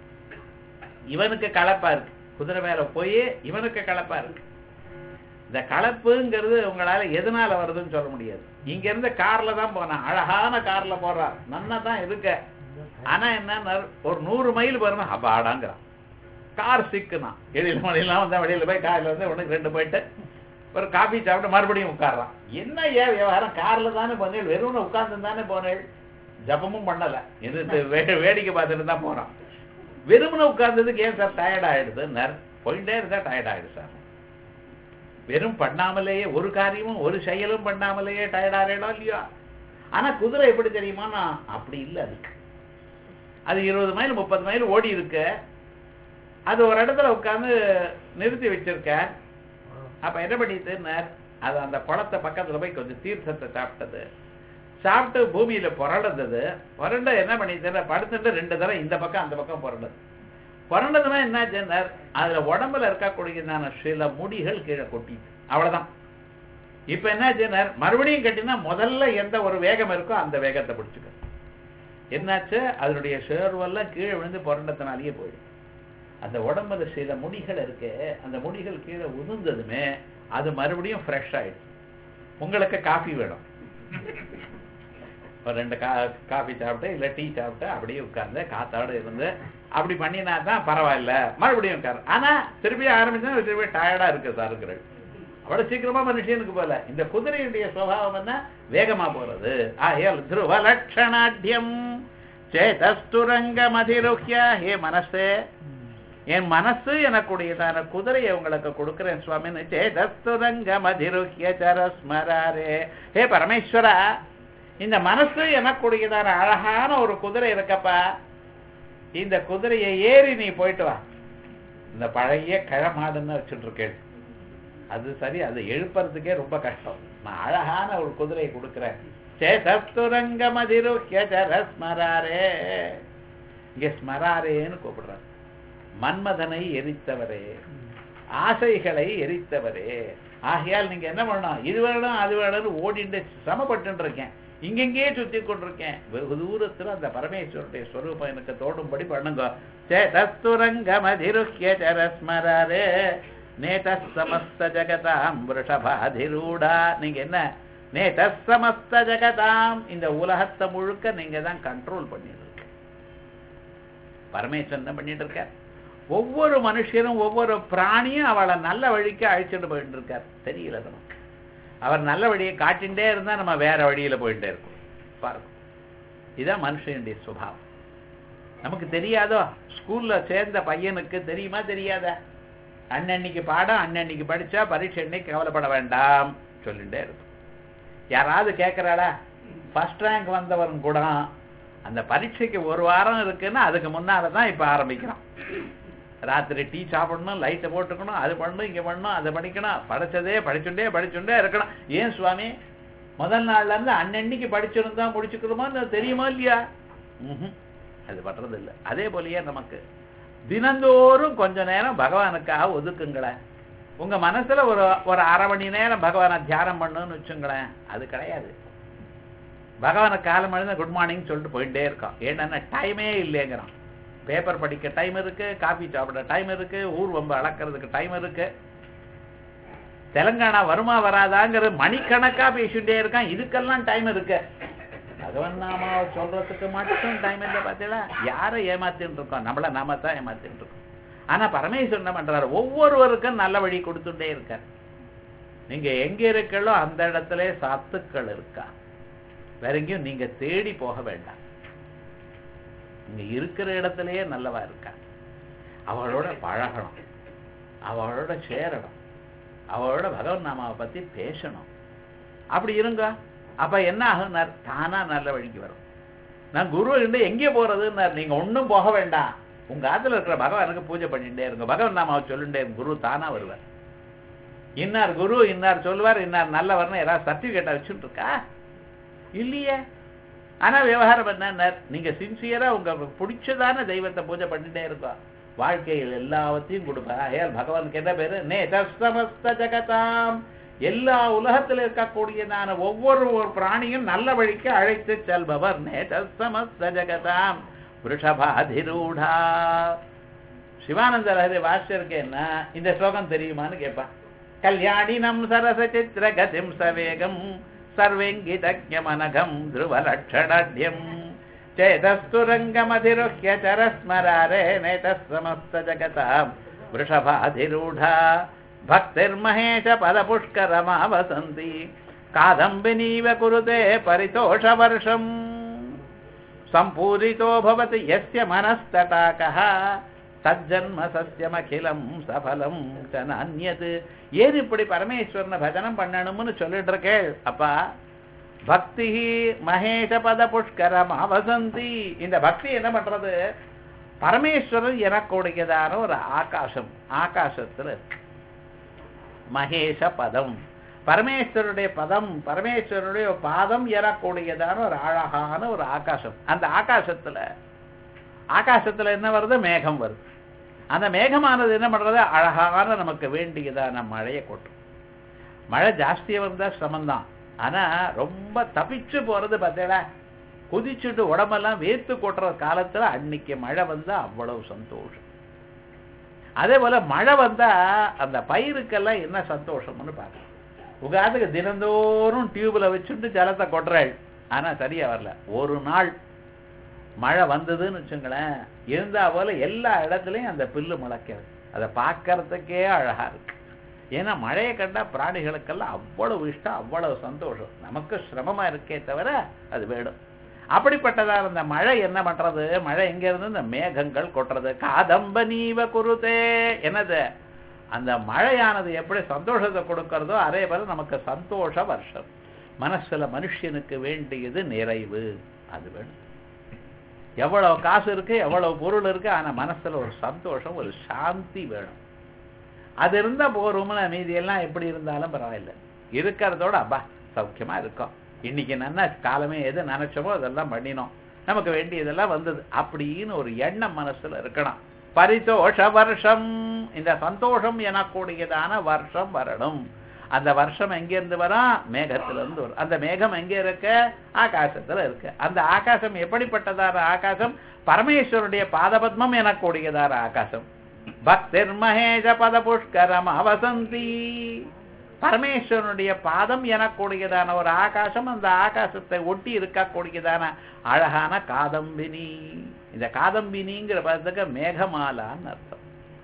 இவனுக்கு கலப்பா இருக்கு குதிரை மேல போய் இவனுக்கு கலப்பா இருக்கு இந்த கலப்புங்கிறது உங்களால எதனால வருதுன்னு சொல்ல முடியாது இங்க இருந்து கார்ல தான் போனான் அழகான கார்ல போறான் நன்னா தான் இருக்க ஆனா என்ன ஒரு நூறு மைல் வரணும் அபாடாங்கிறான் கார் சிக்குனா எழில மணிலாம் வந்தா வெளியில போய் கார்ல வந்து உனக்கு ரெண்டு போயிட்டு ஒரு காபி சாப்பிட்டு மறுபடியும் உட்கார்றான் என்ன ஏன் விவகாரம் கார்ல தானே போனேன் வெறும் உட்கார்ந்து தானே போனேன் ஜபமும் பண்ணல இது வே- வேடிக்கை பார்த்துட்டு தான் போறான் வெறுமனை உட்கார்ந்ததுக்கு ஏன் சார் டயர்ட் ஆயிடுது நர் போயிட்டே இருந்தா டயர்ட் ஆயிடுது சார் வெறும் பண்ணாமலேயே ஒரு காரியமும் ஒரு செயலும் பண்ணாமலேயே டயர்ட் ஆயிடும் இல்லையா ஆனா குதிரை எப்படி தெரியுமானா அப்படி இல்லை அதுக்கு அது இருபது மைல் முப்பது மைல் ஓடி இருக்கு அது ஒரு இடத்துல உட்கார்ந்து நிறுத்தி வச்சிருக்க அப்ப என்ன பண்ணிட்டுன்னார் அது அந்த குளத்தை பக்கத்துல போய் கொஞ்சம் தீர்த்தத்தை சாப்பிட்டது சாப்பிட்டு பூமியில புரண்டது புரண்ட என்ன பண்ணிட்டு படுத்துட்டு ரெண்டு தடவை இந்த பக்கம் அந்த பக்கம் புரண்டது புரண்டதுன்னா என்னாச்சுன்னார் அதுல உடம்புல இருக்கக்கூடியதான சில முடிகள் கீழே கொட்டிட்டு அவ்வளவுதான் இப்ப என்னாச்சுன்னார் மறுபடியும் கட்டினா முதல்ல எந்த ஒரு வேகம் இருக்கோ அந்த வேகத்தை பிடிச்சுக்க என்னாச்சு அதனுடைய சேர்வெல்லாம் கீழே விழுந்து புரண்டத்தினாலேயே போயிடும் அந்த உடம்புல சில முடிகள் இருக்கு அந்த முடிகள் கீழே உதிர்ந்ததுமே அது மறுபடியும் ஃப்ரெஷ் ஆயிடும் உங்களுக்கு காஃபி வேணும் ஒரு ரெண்டு கா காஃபி சாப்பிட்டு இல்ல டீ சாப்பிட்டு அப்படியே உட்கார்ந்து காத்தாட இருந்து அப்படி பண்ணினா தான் பரவாயில்ல மறுபடியும் உட்காரு ஆனா திருப்பி ஆரம்பிச்சா திருப்பி டயர்டா இருக்கு சாருங்கிறது அவ்வளவு சீக்கிரமா மனுஷனுக்கு போல இந்த குதிரையுடைய சுவாவம் என்ன வேகமா போறது ஆயல் துருவ லட்சணாட்யம் சேதஸ்துரங்க மதிருஹ்ய ஹே மனசே என் மனசு எனக்குடையதான குதிரையை உங்களுக்கு கொடுக்கிறேன் சுவாமின்னு சேதஸ்துரங்க மதிருஹ்ய சரஸ்மராரே ஹே பரமேஸ்வரா இந்த மனசு எனக்குடையதான அழகான ஒரு குதிரை இருக்கப்பா இந்த குதிரையை ஏறி நீ போயிட்டு வா இந்த பழைய கிழமாடுன்னு வச்சுட்டு இருக்கேன் அது சரி அது எழுப்புறதுக்கே ரொம்ப கஷ்டம் நான் அழகான ஒரு குதிரையை கொடுக்கிறேன் சேதஸ்துரங்க மதிருஹ்ய சரஸ்மராரே இங்க ஸ்மராரேன்னு கூப்பிடுறாங்க மன்மதனை எரித்தவரே ஆசைகளை எரித்தவரே ஆகையால் நீங்க என்ன பண்ணணும் இது வேணும் அது வேணும்னு ஓடிட்டு சிரமப்பட்டு இருக்கேன் இங்கெங்கே சுத்தி கொண்டிருக்கேன் வெகு தூரத்துல அந்த பரமேஸ்வருடைய ஸ்வரூபம் எனக்கு தோடும்படி பண்ணுங்க சேதஸ்துரங்க மதிருஹ்ய சரஸ்மரே நேத சமஸ்த ஜகதாம் விருஷபாதிரூடா நீங்க என்ன நேத சமஸ்த ஜகதாம் இந்த உலகத்தை முழுக்க நீங்க தான் கண்ட்ரோல் பண்ணிட்டு இருக்க பரமேஸ்வரன் என்ன பண்ணிட்டு இருக்கார் ஒவ்வொரு மனுஷனும் ஒவ்வொரு பிராணியும் அவளை நல்ல வழிக்கு அழைச்சிட்டு போயிட்டு இருக்கார் தெரியல நமக்கு அவர் நல்ல வழியை காட்டிகிட்டே இருந்தா நம்ம வேற வழியில போயிட்டே இருக்கோம் பாருங்க இதுதான் மனுஷனுடைய சுபாவம் நமக்கு தெரியாதோ ஸ்கூல்ல சேர்ந்த பையனுக்கு தெரியுமா தெரியாதா அன்னன்னைக்கு பாடம் அன்னன்னைக்கு படிச்சா பரீட்சை அன்னைக்கு கவலைப்பட வேண்டாம் சொல்லிட்டே இருக்கும் யாராவது கேட்கறாளா ஃபர்ஸ்ட் ரேங்க் வந்தவன் கூட அந்த பரீட்சைக்கு ஒரு வாரம் இருக்குன்னா அதுக்கு முன்னால தான் இப்ப ஆரம்பிக்கிறான் ராத்திரி டீ சாப்பிடணும் லைட்டை போட்டுக்கணும் அது பண்ணணும் இங்க பண்ணணும் அதை படிக்கணும் படிச்சதே படிச்சுட்டே படிச்சுட்டே இருக்கணும் ஏன் சுவாமி முதல் நாள்ல இருந்து அன்னன்னைக்கு படிச்சிருந்தா முடிச்சுக்கிறோமா தெரியுமா இல்லையா ம்ஹும். அது பண்றது இல்லை அதே போலயே நமக்கு தினந்தோறும் கொஞ்ச நேரம் பகவானுக்காக ஒதுக்குங்களேன் உங்க மனசுல ஒரு ஒரு அரை மணி நேரம் பகவானை தியானம் பண்ணுன்னு வச்சுங்களேன் அது கிடையாது பகவானை காலம் எழுந்த குட் மார்னிங் சொல்லிட்டு போயிட்டே இருக்கோம் ஏன்னா டைமே இல்லைங்கிறான் பேப்பர் படிக்க டைம் இருக்கு காபி சாப்பிட டைம் இருக்கு ஊர் வம்பு அளக்கிறதுக்கு டைம் இருக்கு தெலுங்கானா வருமா வராதாங்கிற மணிக்கணக்கா பேசிட்டே இருக்கான் இதுக்கெல்லாம் டைம் இருக்கு பகவன் நாமா சொல்றதுக்கு மட்டும் டைம் இல்லை பார்த்தீங்களா யாரை ஏமாத்தின்னு இருக்கோம் நம்மள நாம தான் ஏமாத்தின்னு இருக்கோம் ஆனா பரமேஸ்வரன் என்ன பண்றாரு ஒவ்வொருவருக்கும் நல்ல வழி கொடுத்துட்டே இருக்கார் நீங்க எங்க இருக்கீங்களோ அந்த இடத்துல சத்துக்கள் இருக்கா வேற எங்கேயும் நீங்க தேடி போக வேண்டாம் நீங்க இருக்கிற இடத்துலயே நல்லவா இருக்கா அவளோட பழகணும் அவளோட சேரணும் அவளோட பகவன் நாமாவை பத்தி பேசணும் அப்படி இருங்க அப்ப என்ன ஆகுனார் தானா நல்ல வழிக்கு வரும் நான் குரு இருந்து எங்கே போறதுன்னார் நீங்க ஒண்ணும் போக வேண்டாம் உங்க ஆத்துல இருக்கிற பகவானுக்கு பூஜை பண்ணிட்டே இருங்க பகவன் நாமாவை சொல்லிட்டே இருங்க. குரு தானா வருவார் இன்னார் குரு இன்னார் சொல்லுவார் இன்னார் நல்லவர்னு யாராவது சர்டிபிகேட்டை வச்சுட்டு இருக்கா இல்லையே ஆனா விவகாரம் என்ன நீங்க சின்சியரா உங்க பிடிச்சதான தெய்வத்தை பூஜை பண்ணிட்டே இருக்கோம் வாழ்க்கையில் எல்லாவற்றையும் கொடுப்பா ஏன் பகவானுக்கு என்ன பேரு நேதஸ்தமஸ்த ஜகதாம் எல்லா உலகத்தில் இருக்கக்கூடியதான ஒவ்வொரு ஒரு பிராணியும் நல்ல வழிக்கு அழைத்து செல்பவர் நேதஸ்தமஸ்த ஜகதாம் ரிஷபாதிரூடா சிவானந்த லஹரி வாசியருக்கு என்ன இந்த ஸ்லோகம் தெரியுமான்னு கேட்பான் கல்யாணினம் சரச சித்திர கதிம் சவேகம் சர்வேங்கிதஜமனகம் ध्रुवलक्षणाढ्यम् चेतस्तु रङ्गमधिरुह्य चरस्मरारे नेतः जगताम् वृषभाधिरूढा भक्तिर्महेश पदपुष्करमा वसन्ति कादम्बिनीव कुरुते परितोषवर्षम् सम्पूरितो भवति यस्य मनस्तटाकः சஜ்ஜன்ம சசியமகிலம் சபலம் ச நானியது ஏன் இப்படி பரமேஸ்வரனை பஜனம் பண்ணணும்னு சொல்லிட்டு இருக்கேள் அப்பா பக்தி மகேஷ பத புஷ்கரம் அவசந்தி இந்த பக்தி என்ன பண்றது பரமேஸ்வரன் எனக்கூடியதான ஒரு ஆகாசம் ஆகாசத்துல இருக்கு மகேஷ பதம் பரமேஸ்வருடைய பதம் பரமேஸ்வருடைய பாதம் ஏறக்கூடியதான ஒரு அழகான ஒரு ஆகாசம் அந்த ஆகாசத்துல ஆகாசத்துல என்ன வருது மேகம் வருது அந்த மேகமானது என்ன பண்றது அழகான நமக்கு வேண்டியதான மழையை கொட்டும் மழை ஜாஸ்தியா வந்தா சிரமம்தான் ஆனா ரொம்ப தப்பிச்சு போறது பார்த்தேடா குதிச்சுட்டு உடம்பெல்லாம் வேர்த்து கொட்டுற காலத்துல அன்னைக்கு மழை வந்தா அவ்வளவு சந்தோஷம் அதே போல மழை வந்தா அந்த பயிருக்கெல்லாம் என்ன சந்தோஷம்னு பார்க்கலாம் உகாதுக்கு தினந்தோறும் டியூப்ல வச்சுட்டு ஜலத்தை கொட்டுறாள் ஆனா சரியா வரல ஒரு நாள் மழை வந்ததுன்னு வச்சுங்களேன் இருந்தா போல எல்லா இடத்துலயும் அந்த பில்லு முளைக்கிறது அதை பார்க்கறதுக்கே அழகா இருக்கு ஏன்னா மழையை கண்டா பிராணிகளுக்கெல்லாம் அவ்வளவு இஷ்டம் அவ்வளவு சந்தோஷம் நமக்கு சிரமமா இருக்கே தவிர அது வேணும் அப்படிப்பட்டதான அந்த மழை என்ன பண்றது மழை எங்க இருந்து இந்த மேகங்கள் கொட்டுறது காதம்ப நீவ குருதே என்னது அந்த மழையானது எப்படி சந்தோஷத்தை கொடுக்கறதோ அதே போல நமக்கு சந்தோஷ வருஷம் மனசுல மனுஷனுக்கு வேண்டியது நிறைவு அது வேணும் எவ்வளவு காசு இருக்கு எவ்வளவு பொருள் இருக்கு ஆனா மனசுல ஒரு சந்தோஷம் ஒரு சாந்தி வேணும் அது இருந்தா போறோம்னு மீதி எல்லாம் எப்படி இருந்தாலும் பரவாயில்ல இருக்கிறதோட அப்பா சௌக்கியமா இருக்கும் இன்னைக்கு நன்னா காலமே எது நினைச்சோமோ அதெல்லாம் பண்ணினோம் நமக்கு வேண்டியதெல்லாம் வந்தது அப்படின்னு ஒரு எண்ணம் மனசுல இருக்கணும் பரிதோஷ வருஷம் இந்த சந்தோஷம் எனக்கூடியதான வருஷம் வரணும் அந்த வருஷம் எங்க இருந்து வரும் மேகத்துல இருந்து வரும் அந்த மேகம் எங்க இருக்கு ஆகாசத்துல இருக்கு அந்த ஆகாசம் எப்படிப்பட்டதான ஆகாசம் பரமேஸ்வருடைய பாதபத்மம் எனக்கூடியதான ஆகாசம் பக்திர் மகேஷ பத புஷ்கரம் அவசந்தி பரமேஸ்வரனுடைய பாதம் எனக்கூடியதான ஒரு ஆகாசம் அந்த ஆகாசத்தை ஒட்டி இருக்கக்கூடியதான அழகான காதம்பினி இந்த காதம்பினிங்கிற பதத்துக்கு மேகமாலான்னு அர்த்தம்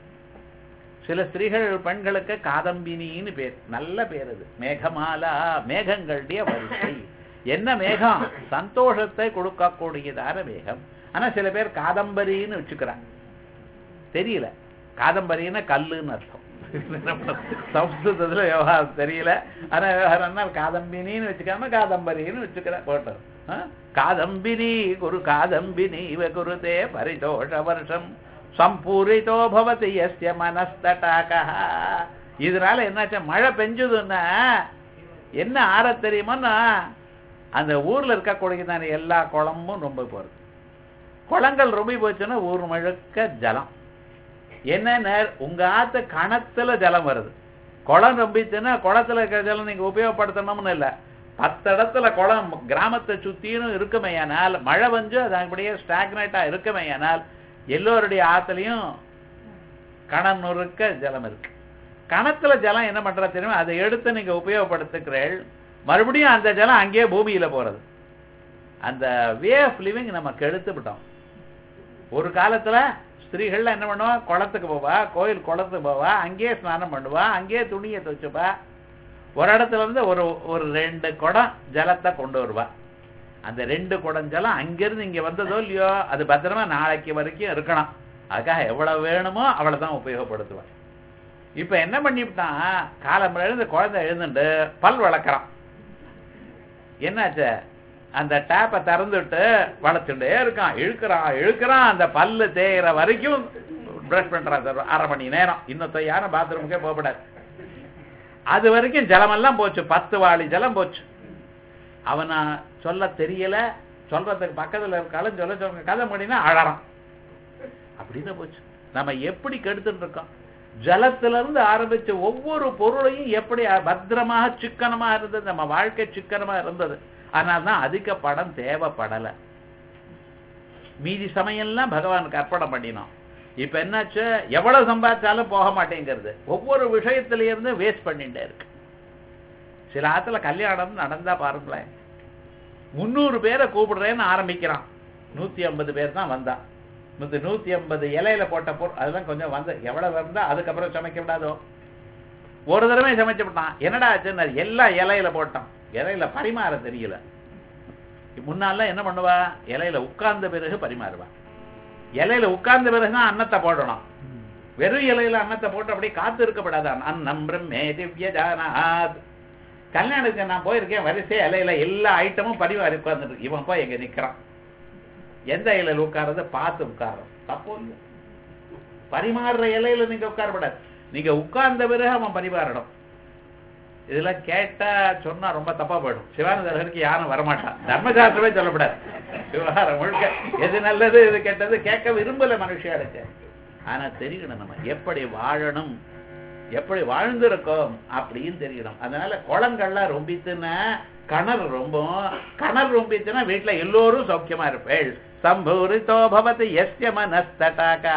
சில ஸ்திரீகள் பெண்களுக்கு காதம்பினின்னு பேர் நல்ல பேர் அது மேகமாலா மேகங்களுடைய வரிசை என்ன மேகம் சந்தோஷத்தை கொடுக்கக்கூடியதான மேகம் ஆனா சில பேர் காதம்பரின்னு வச்சுக்கிறாங்க தெரியல காதம்பரின்னா கல்லுன்னு அர்த்தம் சம்ஸ்கிருதத்துல விவகாரம் தெரியல ஆனா விவகாரம்னா காதம்பினின்னு வச்சுக்காம காதம்பரின்னு வச்சுக்கிற போட்டோம் காதம்பினி குரு காதம்பினி இவ குருதே பரிதோஷ வருஷம் சம்பூரிதோ பவதி எஸ்ய மனஸ்தடாக இதனால என்னாச்சு மழை பெஞ்சதுன்னா என்ன ஆற தெரியுமோன்னா அந்த ஊர்ல இருக்கக்கூடியதான எல்லா குளமும் ரொம்ப போறது குளங்கள் ரொம்ப போச்சுன்னா ஊர் முழுக்க ஜலம் என்ன உங்க ஆத்து கணத்துல ஜலம் வருது குளம் ரொம்பிச்சுன்னா குளத்துல இருக்கிற ஜலம் நீங்க உபயோகப்படுத்தணும்னு இல்லை பத்து இடத்துல குளம் கிராமத்தை சுத்தியும் இருக்குமையானால் மழை வந்து அது அப்படியே ஸ்டாக்னேட்டா இருக்குமையானால் எல்லோருடைய ஆத்துலயும் கணம் நுறுக்க ஜலம் இருக்கு கணத்துல ஜலம் என்ன பண்றா தெரியுமா அதை எடுத்து நீங்க உபயோகப்படுத்துக்கிறீள் மறுபடியும் அந்த ஜலம் அங்கேயே பூமியில போறது அந்த வே ஆஃப் லிவிங் நம்ம கெடுத்து விட்டோம் ஒரு காலத்துல ஸ்திரீகள்லாம் என்ன பண்ணுவா குளத்துக்கு போவா கோயில் குளத்துக்கு போவா அங்கேயே ஸ்நானம் பண்ணுவா அங்கேயே துணியை துவச்சுப்பா ஒரு இடத்துல இருந்து ஒரு ஒரு ரெண்டு குடம் ஜலத்தை கொண்டு வருவா அந்த ரெண்டு குடம் ஜலம் அங்கிருந்து இங்க வந்ததோ இல்லையோ அது பத்திரமா நாளைக்கு வரைக்கும் இருக்கணும் அதுக்காக எவ்வளவு வேணுமோ அவ்வளவு தான் உபயோகப்படுத்துவேன் இப்ப என்ன பண்ணிவிட்டான் காலம் எழுந்து குழந்தை எழுந்துட்டு பல் வளர்க்குறான் என்னாச்சு அந்த டேப்பை திறந்துட்டு வளர்த்துட்டே இருக்கான் இழுக்கிறான் இழுக்கிறான் அந்த பல்லு தேயிற வரைக்கும் பிரஷ் பண்றான் சார் அரை மணி நேரம் இன்னொத்த யாரும் பாத்ரூமுக்கே போகக்கூடாது அது வரைக்கும் ஜலமெல்லாம் போச்சு பத்து வாளி ஜலம் போச்சு அவனை சொல்ல தெரியல சொல்றதுக்கு பக்கத்துல இருக்காலும் சொல்ல சொல்ல கதை முடினா அழறான் அப்படின்னு போச்சு நம்ம எப்படி கெடுத்துட்டு இருக்கோம் ஜலத்துல இருந்து ஆரம்பிச்ச ஒவ்வொரு பொருளையும் எப்படி பத்திரமாக சிக்கனமா இருந்தது நம்ம வாழ்க்கை சிக்கனமா இருந்தது அதனால தான் அதிக படம் தேவைப்படல மீதி சமயம்லாம் பகவானுக்கு அர்ப்பணம் பண்ணினோம் இப்ப என்னாச்சு எவ்வளவு சம்பாதிச்சாலும் போக மாட்டேங்கிறது ஒவ்வொரு விஷயத்துல இருந்து வேஸ்ட் பண்ணிட்டே இருக்கு சில ஆத்துல கல்யாணம் நடந்தா பாருங்களேன் முன்னூறு பேரை கூப்பிடுறேன்னு ஆரம்பிக்கிறான் நூத்தி ஐம்பது பேர் தான் வந்தா இந்த நூத்தி ஐம்பது இலையில போட்ட பொருள் அதெல்லாம் கொஞ்சம் வந்து எவ்வளவு இருந்தா அதுக்கப்புறம் சமைக்க விடாதோ ஒரு தடவை சமைச்சு விட்டான் என்னடா ஆச்சுன்னு எல்லாம் இலையில போட்டான் இலையில பரிமாற தெரியல முன்னால என்ன பண்ணுவா இலையில உட்கார்ந்த பிறகு பரிமாறுவா இலையில உட்கார்ந்த பிறகுதான் அன்னத்தை போடணும் வெறும் இலையில அன்னத்தை போட்டு அப்படியே காத்து இருக்கப்படாது அன்னம் பிரம்மே திவ்ய ஜானாத் கல்யாணத்துக்கு நான் போயிருக்கேன் வரிசை இலையில எல்லா ஐட்டமும் பரிமாறி உட்கார்ந்துட்டு இவன் போய் எங்க நிக்கிறான் எந்த இலையில உட்கார்றத பார்த்து உட்கார்றோம் தப்போ இல்லையா பரிமாறுற இலையில நீங்க உட்காரப்படாது நீங்க உட்கார்ந்த பிறகு அவன் பரிமாறணும் இதெல்லாம் கேட்டா சொன்னா ரொம்ப தப்பா போயிடும் சிவானந்தர்களுக்கு யாரும் வரமாட்டான் தர்மசாஸ்திரமே சொல்லப்படாது விவகாரம் முழுக்க எது நல்லது எது கெட்டது கேட்க விரும்பல மனுஷியாளுக்கு ஆனா தெரியணும் நம்ம எப்படி வாழணும் எப்படி வாழ்ந்திருக்கோம் அப்படின்னு தெரியணும் அதனால குளங்கள்லாம் ரொம்பித்துன்னா கணர் ரொம்ப கணர் ரொம்பிச்சுன்னா வீட்டுல எல்லோரும் சௌக்கியமா இருப்பேள் சம்பூரித்தோ பவதி எஸ்ய மனஸ்தடாகா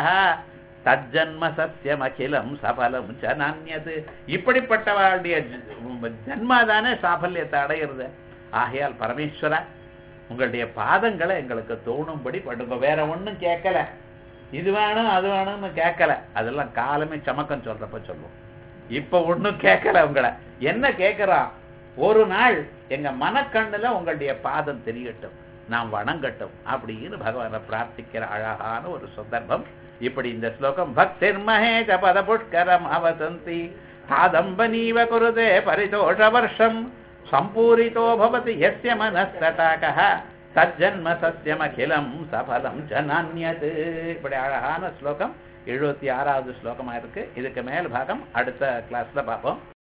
தஜன்ம சத்தியம் அகிலம் சபலம் ஜனான்யது இப்படிப்பட்டவருடைய ஜன்மாதானே சாபல்யத்தை அடையிறது ஆகையால் பரமேஸ்வர உங்களுடைய பாதங்களை எங்களுக்கு தோணும்படி பண்ணுங்க வேற ஒண்ணும் கேட்கல இது வேணும் அது வேணும்னு கேட்கல அதெல்லாம் காலமே சமக்கம் சொல்றப்ப சொல்லுவோம் இப்ப ஒண்ணும் கேட்கல உங்களை என்ன கேட்கிறான் ஒரு நாள் எங்க மனக்கண்ணுல உங்களுடைய பாதம் தெரியட்டும் நாம் வணங்கட்டும் அப்படின்னு பகவானை பிரார்த்திக்கிற அழகான ஒரு சந்தர்ப்பம் இப்படி இந்த ஸ்லோகம் பக்திர் மகேஜ பத புஷ்கரம் அவசந்தி காதம்பனீவ குருதே பரிதோஷ வருஷம் சம்பூரிதோ பவதி எஸ்ய மனஸ்தடாகः தஜன்ம சத்தியமகிலம் சபலம் ஜனான்யது இப்படி அழகான ஸ்லோகம் எழுபத்தி ஆறாவது ஸ்லோகமா இருக்கு இதுக்கு மேல் பாகம் அடுத்த கிளாஸ்ல பார்ப்போம்